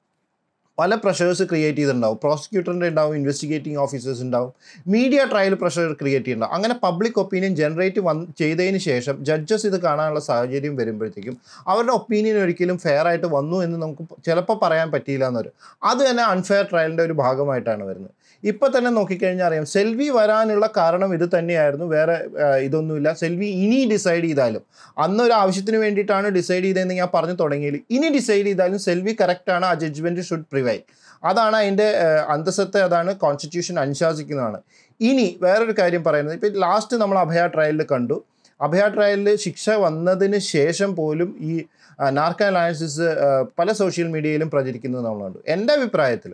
പല പ്രഷേഴ്സ് ക്രിയേറ്റ് ചെയ്തിട്ടുണ്ടാവും പ്രോസിക്യൂട്ടറിൻ്റെ ഉണ്ടാവും ഇൻവെസ്റ്റിഗേറ്റിംഗ് ഓഫീസേഴ്സ് ഉണ്ടാവും മീഡിയ ട്രയൽ പ്രഷർ ക്രിയേറ്റ് ചെയ്യുന്നുണ്ടാവും അങ്ങനെ പബ്ലിക് ഒപ്പീനിയൻ ജനറേറ്റ് വന്ന് ചെയ്തതിന് ശേഷം ജഡ്ജസ് ഇത് കാണാനുള്ള സാഹചര്യം വരുമ്പോഴത്തേക്കും അവരുടെ ഒപ്പീനിയൻ ഒരിക്കലും ഫെയർ ആയിട്ട് വന്നു എന്ന് നമുക്ക് ചിലപ്പോൾ പറയാൻ പറ്റിയില്ല എന്നൊരു അത് തന്നെ അൺഫെയർ ട്രയലിൻ്റെ ഒരു ഭാഗമായിട്ടാണ് വരുന്നത് ഇപ്പോൾ തന്നെ നോക്കിക്കഴിഞ്ഞാൽ അറിയാം സെൽവി വരാനുള്ള കാരണം ഇത് തന്നെയായിരുന്നു വേറെ ഇതൊന്നുമില്ല സെൽവി ഇനി ഡിസൈഡ് ചെയ്താലും അന്നൊരു ആവശ്യത്തിന് വേണ്ടിയിട്ടാണ് ഡിസൈഡ് ചെയ്തതെന്ന് ഞാൻ പറഞ്ഞു തുടങ്ങിയത് ഇനി ഡിസൈഡ് ചെയ്താലും സെൽവി കറക്റ്റാണ് ആ ജഡ്ജ്മെൻറ്റ് ഷുഡ് പ്രിവൈൽ അതാണ് അതിൻ്റെ അന്തസ്സത്തെ അതാണ് കോൺസ്റ്റിറ്റ്യൂഷൻ അനുശാസിക്കുന്നതാണ് ഇനി വേറൊരു കാര്യം പറയുന്നത് ഇപ്പോൾ ലാസ്റ്റ് നമ്മൾ അഭയ ട്രയലിൽ കണ്ടു അഭയ ട്രയലിൽ ശിക്ഷ വന്നതിന് ശേഷം പോലും ഈ നാർക്ക അനാലിസിസ് പല സോഷ്യൽ മീഡിയയിലും പ്രചരിക്കുന്നത് നമ്മൾ കണ്ടു എൻ്റെ അഭിപ്രായത്തിൽ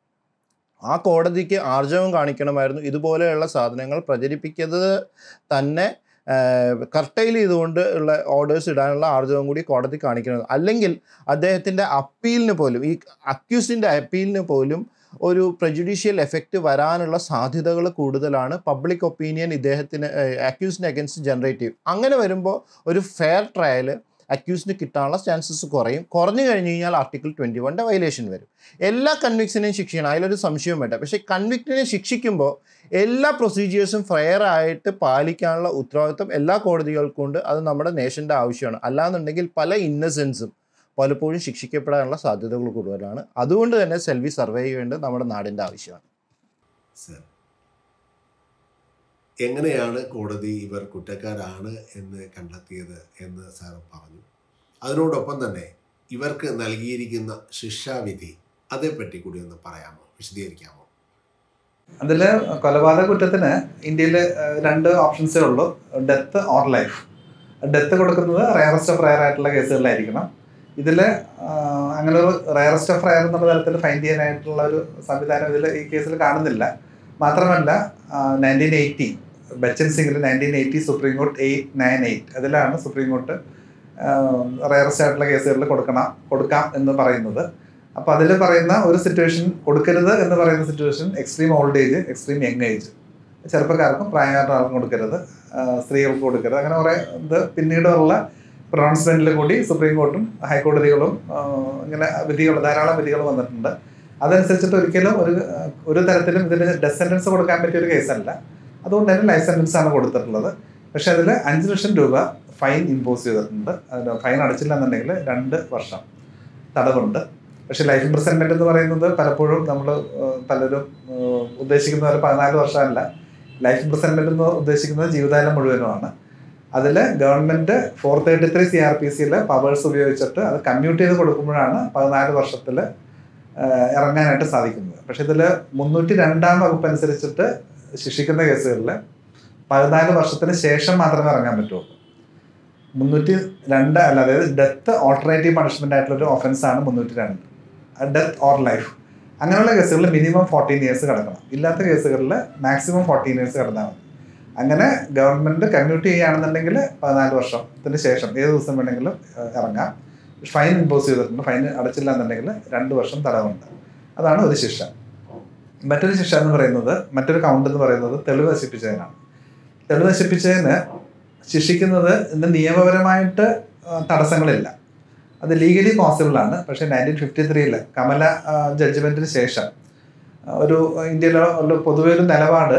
ആ കോടതിക്ക് ആർജവം കാണിക്കണമായിരുന്നു ഇതുപോലെയുള്ള സാധനങ്ങൾ പ്രചരിപ്പിക്കുന്നത് തന്നെ കർട്ടയിൽ ചെയ്തുകൊണ്ട് ഉള്ള ഓർഡേഴ്സ് ഇടാനുള്ള ആർജവം കൂടി കോടതി കാണിക്കണം അല്ലെങ്കിൽ അദ്ദേഹത്തിൻ്റെ അപ്പീലിന് പോലും ഈ അക്യൂസിൻ്റെ അപ്പീലിന് പോലും ഒരു പ്രജുഡീഷ്യൽ എഫക്റ്റ് വരാനുള്ള സാധ്യതകൾ കൂടുതലാണ് പബ്ലിക് ഒപ്പീനിയൻ ഇദ്ദേഹത്തിന് അക്യൂസിന് അഗൻസ്റ്റ് ജനറേറ്റ് ചെയ്യും അങ്ങനെ വരുമ്പോൾ ഒരു ഫെയർ ട്രയൽ അക്യൂസിന് കിട്ടാനുള്ള ചാൻസസ് കുറയും കുറഞ്ഞു കഴിഞ്ഞ് കഴിഞ്ഞാൽ ആർട്ടിക്കിൾ ട്വൻറ്റി വണ്ടെ വയലേഷൻ വരും എല്ലാ കൺവിക്സിനെയും ശിക്ഷിക്കണം അതിലൊരു സംശയവും വേണ്ട പക്ഷേ കൺവിക്റ്റിനെ ശിക്ഷിക്കുമ്പോൾ എല്ലാ പ്രൊസീജിയേഴ്സും ഫെയർ ആയിട്ട് പാലിക്കാനുള്ള ഉത്തരവാദിത്വം എല്ലാ കോടതികൾക്കും ഉണ്ട് അത് നമ്മുടെ നേഷൻ്റെ ആവശ്യമാണ് അല്ലാന്നുണ്ടെങ്കിൽ പല ഇന്നസെൻസും പലപ്പോഴും ശിക്ഷിക്കപ്പെടാനുള്ള സാധ്യതകൾ കൂടുതലാണ് അതുകൊണ്ട് തന്നെ സെൽവി സർവേ ചെയ്യേണ്ടത് നമ്മുടെ നാടിൻ്റെ ആവശ്യമാണ് സർ എങ്ങനെയാണ് കോടതി ഇവർ കുറ്റക്കാരാണ് എന്ന് കണ്ടെത്തിയത് എന്ന് സാർ പറഞ്ഞു അതിനോടൊപ്പം തന്നെ ഇവർക്ക് നൽകിയിരിക്കുന്ന ശിക്ഷാവിധി അതേപ്പറ്റി കൂടി ഒന്ന് പറയാമോ വിശദീകരിക്കാമോ അതിൽ കൊലപാതക കുറ്റത്തിന് ഇന്ത്യയിൽ രണ്ട് ഓപ്ഷൻസേ ഉള്ളൂ ഡെത്ത് ഓർ ലൈഫ് ഡെത്ത് കൊടുക്കുന്നത് റയറസ്റ്റ് ഓഫ് റയർ ആയിട്ടുള്ള കേസുകളിലായിരിക്കണം ഇതിൽ അങ്ങനെ ഒരു റയറസ്റ്റ് ഓഫ് റയർ എന്നുള്ള തരത്തിൽ ഫൈൻഡ് ചെയ്യാനായിട്ടുള്ള ഒരു സംവിധാനം ഇതിൽ ഈ കേസിൽ കാണുന്നില്ല മാത്രമല്ല നയൻറ്റീൻ എയ്റ്റി ബച്ചൻ സിംഗിൽ nineteen eighty supreme court eight nine eight അതിലാണ് സുപ്രീം കോർട്ട് റയറസ്റ്റ് ആയിട്ടുള്ള കേസുകളിൽ കൊടുക്കണം കൊടുക്കാം എന്ന് പറയുന്നത് അപ്പോൾ അതിൽ പറയുന്ന ഒരു സിറ്റുവേഷൻ കൊടുക്കരുത് എന്ന് പറയുന്ന situation extreme old age extreme young age ചെറുപ്പക്കാർക്കും പ്രായമായിട്ടുള്ള ആർക്കും കൊടുക്കരുത് ആ, സ്ത്രീകൾക്ക് കൊടുക്കരുത് അങ്ങനെ കുറേ ഇത് പിന്നീടുള്ള പ്രൊണൗൺസ്മെന്റിൽ കൂടി സുപ്രീം കോർട്ടും ഹൈക്കോടതികളും ആ, ഇങ്ങനെ വിധികൾ ധാരാളം വിധികൾ വന്നിട്ടുണ്ട് അതനുസരിച്ചിട്ട് ഒരിക്കലും ഒരു ഒരു തരത്തിലും ഇതിന് ഡെത്ത് സെൻറ്റൻസ് കൊടുക്കാൻ പറ്റിയ ഒരു കേസല്ല അതുകൊണ്ട് തന്നെ ലൈഫ് സെൻറ്റൻസ് ആണ് കൊടുത്തിട്ടുള്ളത് പക്ഷെ അതിൽ അഞ്ച് ലക്ഷം രൂപ ഫൈൻ ഇമ്പോസ് ചെയ്തിട്ടുണ്ട് അതിന് ഫൈൻ അടച്ചില്ല എന്നുണ്ടെങ്കിൽ രണ്ട് വർഷം തടവുണ്ട് പക്ഷെ ലൈഫ് ഇംപ്രസൺമെന്റ് എന്ന് പറയുന്നത് പലപ്പോഴും നമ്മൾ പലരും ആ, ഉദ്ദേശിക്കുന്ന പോലെ പതിനാല് വർഷമല്ല ലൈഫ് ഇംപ്രസൺമെന്റ് എന്ന് ഉദ്ദേശിക്കുന്നത് ജീവിതകാലം മുഴുവനുമാണ് അതിൽ government four thirty three C R P സിയിലെ പവേഴ്സ് ഉപയോഗിച്ചിട്ട് അത് കമ്മ്യൂട്ട് ചെയ്ത് കൊടുക്കുമ്പോഴാണ് പതിനാല് വർഷത്തിൽ ഇറങ്ങാനായിട്ട് സാധിക്കുന്നത് പക്ഷെ ഇതിൽ മുന്നൂറ്റി രണ്ടാം വകുപ്പ് അനുസരിച്ചിട്ട് ശിക്ഷിക്കുന്ന കേസുകളിൽ പതിനാല് വർഷത്തിന് ശേഷം മാത്രമേ ഇറങ്ങാൻ പറ്റുള്ളൂ മുന്നൂറ്റി രണ്ട് അല്ല അതായത് ഡെത്ത് ഓൾട്ടർനേറ്റീവ് പണിഷ്മെന്റ് ആയിട്ടുള്ള ഒരു ഒഫൻസ് ആണ് മുന്നൂറ്റി രണ്ട് ഡെത്ത് ഓർ ലൈഫ് അങ്ങനെയുള്ള കേസുകളിൽ മിനിമം ഫോർട്ടീൻ ഇയേഴ്സ് കിടക്കണം ഇല്ലാത്ത കേസുകളിൽ മാക്സിമം ഫോർട്ടീൻ ഇയേഴ്സ് കിടന്നാൽ മതി അങ്ങനെ ഗവൺമെന്റ് കമ്മ്യൂട്ട് ചെയ്യുകയാണെന്നുണ്ടെങ്കിൽ പതിനാല് വർഷത്തിന് ശേഷം ഏത് ദിവസം വേണമെങ്കിലും ഏഹ്, ഇറങ്ങാം ഫൈൻ ഇമ്പോസ് ചെയ്തിട്ടുണ്ട് ഫൈൻ അടച്ചില്ല എന്നുണ്ടെങ്കിൽ രണ്ട് വർഷം തടവുണ്ട് അതാണ് ഒരു ശിക്ഷ മറ്റൊരു ശിക്ഷ എന്ന് പറയുന്നത് മറ്റൊരു കൗണ്ട് എന്ന് പറയുന്നത് തെളിവ് നശിപ്പിച്ചതിനാണ് തെളിവ് നശിപ്പിച്ചതിന് ശിക്ഷിക്കുന്നത് ഇന്ന് നിയമപരമായിട്ട് ആ, തടസ്സങ്ങളില്ല അത് ലീഗലി പോസിബിൾ ആണ് പക്ഷേ നയൻറ്റീൻ ഫിഫ്റ്റി ത്രീയിൽ കമല ജഡ്ജ്മെന്റിന് ശേഷം ആ, ഒരു ഇന്ത്യയിലെ ഉള്ള പൊതുവെ ഒരു നിലപാട്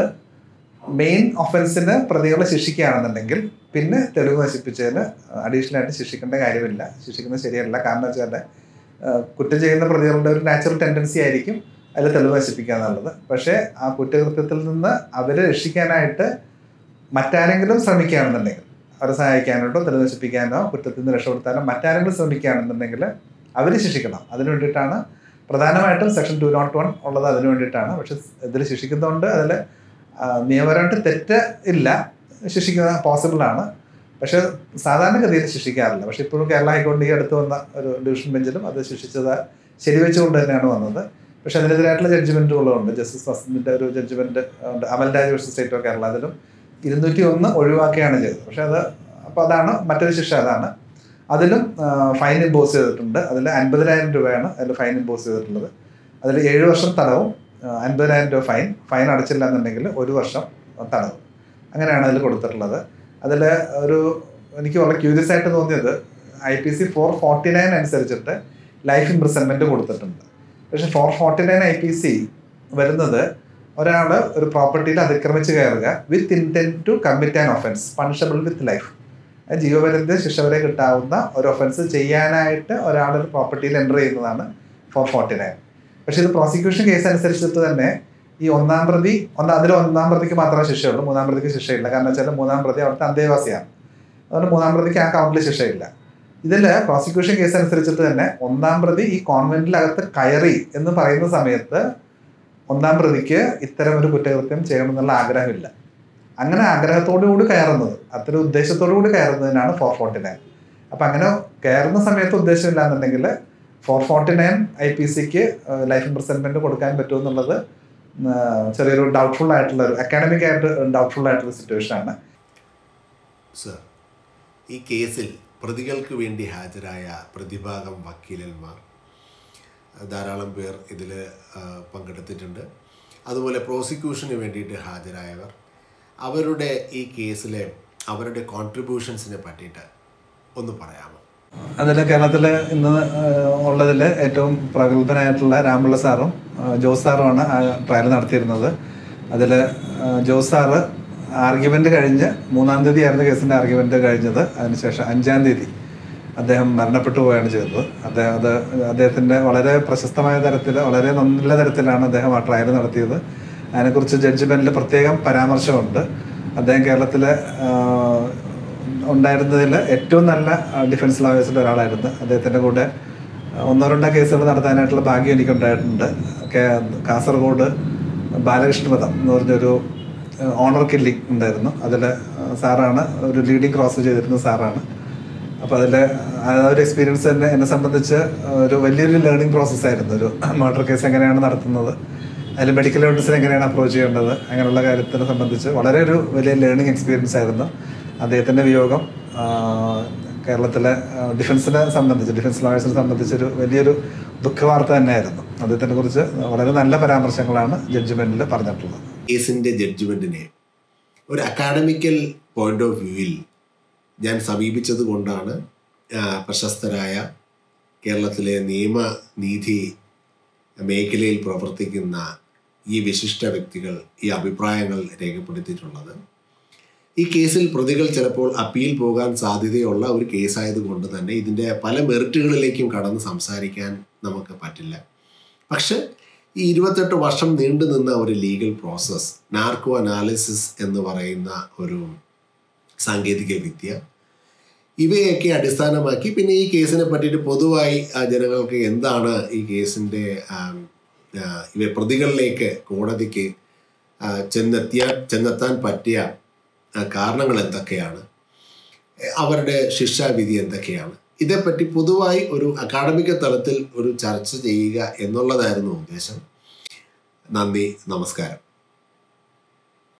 മെയിൻ ഒഫൻസിന് പ്രതികളെ ശിക്ഷിക്കുകയാണെന്നുണ്ടെങ്കിൽ പിന്നെ തെളിവ് നശിപ്പിച്ചതിന് അഡീഷണൽ ആയിട്ട് ശിക്ഷിക്കേണ്ട കാര്യമില്ല ശിക്ഷിക്കുന്നത് ശരിയല്ല കാരണം വെച്ചാൽ കുറ്റം ചെയ്യുന്ന പ്രതികളുടെ ഒരു നാച്ചുറൽ ടെൻഡൻസി ആയിരിക്കും അതിൽ തെളിവ് നശിപ്പിക്കുക എന്നുള്ളത് പക്ഷേ ആ കുറ്റകൃത്യത്തിൽ നിന്ന് അവരെ രക്ഷിക്കാനായിട്ട് മറ്റാരെങ്കിലും ശ്രമിക്കുകയാണെന്നുണ്ടെങ്കിൽ അവരെ സഹായിക്കാനായിട്ടോ തെളിവ് നശിപ്പിക്കാനോ കുറ്റത്തിൽ നിന്ന് രക്ഷപ്പെടുത്താനോ മറ്റാരെങ്കിലും ശ്രമിക്കുകയാണെന്നുണ്ടെങ്കിൽ അവർ ശിക്ഷിക്കണം അതിനു വേണ്ടിയിട്ടാണ് പ്രധാനമായിട്ടും സെക്ഷൻ ടു നോട്ട് വൺ ഉള്ളത് അതിനു വേണ്ടിയിട്ടാണ് പക്ഷെ ഇതിൽ ശിക്ഷിക്കുന്നതുകൊണ്ട് അതിൽ നിയമപരമായിട്ട് തെറ്റ് ഇല്ല ശിക്ഷിക്കുന്ന പോസിബിൾ ആണ് പക്ഷെ സാധാരണഗതിയിൽ ശിക്ഷിക്കാറില്ല പക്ഷെ ഇപ്പോഴും കേരള ഹൈക്കോടതി അടുത്ത് വന്ന ഒരു ഡിവിഷൻ ബെഞ്ചിലും അത് ശിക്ഷിച്ചത് ശരിവെച്ചുകൊണ്ട് തന്നെയാണ് വന്നത് പക്ഷെ അതിനെതിരായിട്ടുള്ള ജഡ്ജ്മെന്റുകളുണ്ട് ജസ്റ്റിസ് വസന്തിന്റെ ഒരു ജഡ്ജ്മെന്റ് ഉണ്ട് Amalraj versus state of Kerala അതിലും ഇരുന്നൂറ്റി ഒന്ന് ഒഴിവാക്കുകയാണ് ചെയ്തത് പക്ഷെ അത് അപ്പോൾ അതാണ് മറ്റൊരു ശിക്ഷ അതാണ് അതിലും ഫൈൻ ഇമ്പോസ് ചെയ്തിട്ടുണ്ട് അതിൽ അൻപതിനായിരം രൂപയാണ് അതിൽ ഫൈൻ ഇമ്പോസ് ചെയ്തിട്ടുള്ളത് അതിൽ ഏഴ് വർഷം തടവും ആ, അൻപതിനായിരം രൂപ ഫൈൻ ഫൈൻ അടച്ചില്ല എന്നുണ്ടെങ്കിൽ ഒരു വർഷം തടവും അങ്ങനെയാണ് അതിൽ കൊടുത്തിട്ടുള്ളത് അതിൽ ഒരു എനിക്ക് വളരെ ക്യൂരിയസ് ആയിട്ട് തോന്നിയത് I P C four forty nine അനുസരിച്ചിട്ട് ലൈഫ് ഇംപ്രിസൺമെന്റ് കൊടുത്തിട്ടുണ്ട് പക്ഷെ four forty nine I P C വരുന്നത് ഒരാൾ ഒരു പ്രോപ്പർട്ടിയിൽ അതിക്രമിച്ച് കയറുക with intent to commit an offence punishable with life ജീവപര്യന്ത ശിക്ഷ വരെ കിട്ടാവുന്ന ഒരു ഒഫൻസ് ചെയ്യാനായിട്ട് ഒരാൾ ഒരു പ്രോപ്പർട്ടിയിൽ എൻ്റർ ചെയ്യുന്നതാണ് ഫോർ ഫോർട്ടി നയൻ പക്ഷെ ഇത് പ്രോസിക്യൂഷൻ കേസ് അനുസരിച്ചിട്ട് തന്നെ ഈ ഒന്നാം പ്രതി ഒന്നാം അതിൽ ഒന്നാം പ്രതിക്ക് മാത്രമേ ശിക്ഷയുള്ളൂ മൂന്നാം പ്രതിക്ക് ശിക്ഷയില്ല കാരണം വെച്ചാൽ മൂന്നാം പ്രതി അവിടുത്തെ അന്തേവാസിയാണ് അതുകൊണ്ട് മൂന്നാം പ്രതിക്ക് ആ കൗണ്ടിൽ ശിക്ഷയില്ല ഇതിൽ പ്രോസിക്യൂഷൻ കേസ് അനുസരിച്ചിട്ട് തന്നെ ഒന്നാം പ്രതി ഈ കോൺവെന്റിലകത്ത് കയറി എന്ന് പറയുന്ന സമയത്ത് ഒന്നാം പ്രതിക്ക് ഇത്തരം ഒരു കുറ്റകൃത്യം ചെയ്യണമെന്നുള്ള ആഗ്രഹമില്ല അങ്ങനെ ആഗ്രഹത്തോടു കൂടി കയറുന്നത് അത്തരം ഉദ്ദേശത്തോടു കൂടി കയറുന്നതിനാണ് ഫോർ ഫോർട്ടി നയൻ അപ്പം അങ്ങനെ കയറുന്ന സമയത്ത് ഉദ്ദേശമില്ല എന്നുണ്ടെങ്കിൽ four forty nine I P സിക്ക് ലൈഫ് ഇംപ്രസൺമെന്റ് കൊടുക്കാൻ പറ്റുമെന്നുള്ളത് ആ, ചെറിയൊരു ഡൗട്ട്ഫുൾ ആയിട്ടുള്ള ഒരു അക്കാഡമിക് ആയിട്ട് ഡൗട്ട്ഫുൾ ആയിട്ടുള്ള സിറ്റുവേഷൻ ആണ് സർ ഈ കേസിൽ പ്രതികൾക്ക് വേണ്ടി ഹാജരായ പ്രതിഭാഗം വക്കീലന്മാർ ധാരാളം പേർ ഇതിൽ പങ്കെടുത്തിട്ടുണ്ട് അതുപോലെ പ്രോസിക്യൂഷന് വേണ്ടിയിട്ട് ഹാജരായവർ അവരുടെ ഈ കേസിലെ അവരുടെ കോൺട്രിബ്യൂഷൻസിനെ പറ്റിയിട്ട് ഒന്ന് പറയാമോ അതിൽ കേരളത്തിൽ ഇന്ന് ഉള്ളതിൽ ഏറ്റവും പ്രഗത്ഭനായിട്ടുള്ള രാംപിള്ള സാറും ആ, ജോസ് സാറുമാണ് ആ ട്രയൽ നടത്തിയിരുന്നത് അതിൽ ജോസ് സാറ് ആർഗ്യുമെൻ്റ് കഴിഞ്ഞ് മൂന്നാം തീയതി ആയിരുന്നു കേസിൻ്റെ ആർഗ്യുമെൻ്റ് കഴിഞ്ഞത് അതിനുശേഷം അഞ്ചാം തീയതി അദ്ദേഹം മരണപ്പെട്ടു പോവുകയാണ് ചെയ്തത് അദ്ദേഹം അത് അദ്ദേഹത്തിൻ്റെ വളരെ പ്രശസ്തമായ തരത്തിൽ വളരെ നല്ല തരത്തിലാണ് അദ്ദേഹം ആ ട്രയൽ നടത്തിയത് അതിനെക്കുറിച്ച് ജഡ്ജ്മെൻറ്റിൽ പ്രത്യേകം പരാമർശമുണ്ട് അദ്ദേഹം കേരളത്തിലെ ആ, ഉണ്ടായിരുന്നതിൽ ഏറ്റവും നല്ല ഡിഫൻസ് ലോയേഴ്സിൻ്റെ ഒരാളായിരുന്നു അദ്ദേഹത്തിൻ്റെ കൂടെ ഒന്നോ രണ്ടോ കേസുകൾ നടത്താനായിട്ടുള്ള ഭാഗ്യം എനിക്കുണ്ടായിട്ടുണ്ട് കേ- കാസർഗോഡ് ബാലകൃഷ്ണപദം എന്ന് പറഞ്ഞൊരു ഓണർ കില്ലിംഗ് ഉണ്ടായിരുന്നു അതിൽ സാറാണ് ഒരു ലീഡിങ് ക്രോസ് ചെയ്തിരുന്ന സാറാണ് അപ്പോൾ അതിൽ ആ ഒരു എക്സ്പീരിയൻസ് തന്നെ എന്നെ സംബന്ധിച്ച് ഒരു വലിയൊരു ലേണിംഗ് പ്രോസസ്സായിരുന്നു ഒരു മർഡർ കേസ് എങ്ങനെയാണ് നടത്തുന്നത് അതിൽ മെഡിക്കൽ എവിഡൻസിന് എങ്ങനെയാണ് അപ്രോച്ച് ചെയ്യേണ്ടത് അങ്ങനെയുള്ള കാര്യത്തിനെ സംബന്ധിച്ച് വളരെ ഒരു വലിയ ലേണിംഗ് എക്സ്പീരിയൻസ് ആയിരുന്നു അദ്ദേഹത്തിൻ്റെ വിയോഗം ആ, കേരളത്തിലെ ആ, ഡിഫൻസിനെ സംബന്ധിച്ച് ഡിഫൻസ് ലോയേഴ്സിനെ സംബന്ധിച്ചൊരു വലിയൊരു ദുഃഖവാർത്ത തന്നെയായിരുന്നു അദ്ദേഹത്തിനെ കുറിച്ച് വളരെ നല്ല പരാമർശങ്ങളാണ് ജഡ്ജ്മെൻറ്റിൽ പറഞ്ഞിട്ടുള്ളത് കേസിൻ്റെ ജഡ്ജ്മെൻറ്റിനെ ഒരു അക്കാഡമിക്കൽ പോയിന്റ് ഓഫ് വ്യൂവിൽ ഞാൻ സമീപിച്ചത് കൊണ്ടാണ് ആ, പ്രശസ്തരായ കേരളത്തിലെ നിയമനീതി മേഖലയിൽ പ്രവർത്തിക്കുന്ന ഈ വിശിഷ്ട വ്യക്തികൾ ഈ അഭിപ്രായങ്ങൾ രേഖപ്പെടുത്തിയിട്ടുള്ളത് ഈ കേസിൽ പ്രതികൾ ചിലപ്പോൾ അപ്പീൽ പോകാൻ സാധ്യതയുള്ള ഒരു കേസായതുകൊണ്ട് തന്നെ ഇതിൻ്റെ പല മെറിറ്റുകളിലേക്കും കടന്ന് സംസാരിക്കാൻ നമുക്ക് പറ്റില്ല പക്ഷെ ഈ ഇരുപത്തെട്ട് വർഷം നീണ്ടു നിന്ന ഒരു ലീഗൽ പ്രോസസ്സ് നാർക്കോ അനാലിസിസ് എന്ന് പറയുന്ന ഒരു സാങ്കേതിക വിദ്യ ഇവയൊക്കെ അടിസ്ഥാനമാക്കി പിന്നെ ഈ കേസിനെ പറ്റിയിട്ട് പൊതുവായി ആ, ജനങ്ങൾക്ക് എന്താണ് ഈ കേസിൻ്റെ ആം, ആ, ഇവ പ്രതികളിലേക്ക് കോടതിക്ക് ആ, ചെന്നെത്തിയ ചെന്നെത്താൻ പറ്റിയ ആ, കാരണങ്ങൾ എന്തൊക്കെയാണ് അവരുടെ ശിക്ഷാവിധി എന്തൊക്കെയാണ് ഇതേപ്പറ്റി പൊതുവായി ഒരു അക്കാഡമിക തലത്തിൽ ഒരു ചർച്ച ചെയ്യുക എന്നുള്ളതായിരുന്നു ഉദ്ദേശം നന്ദി നമസ്കാരം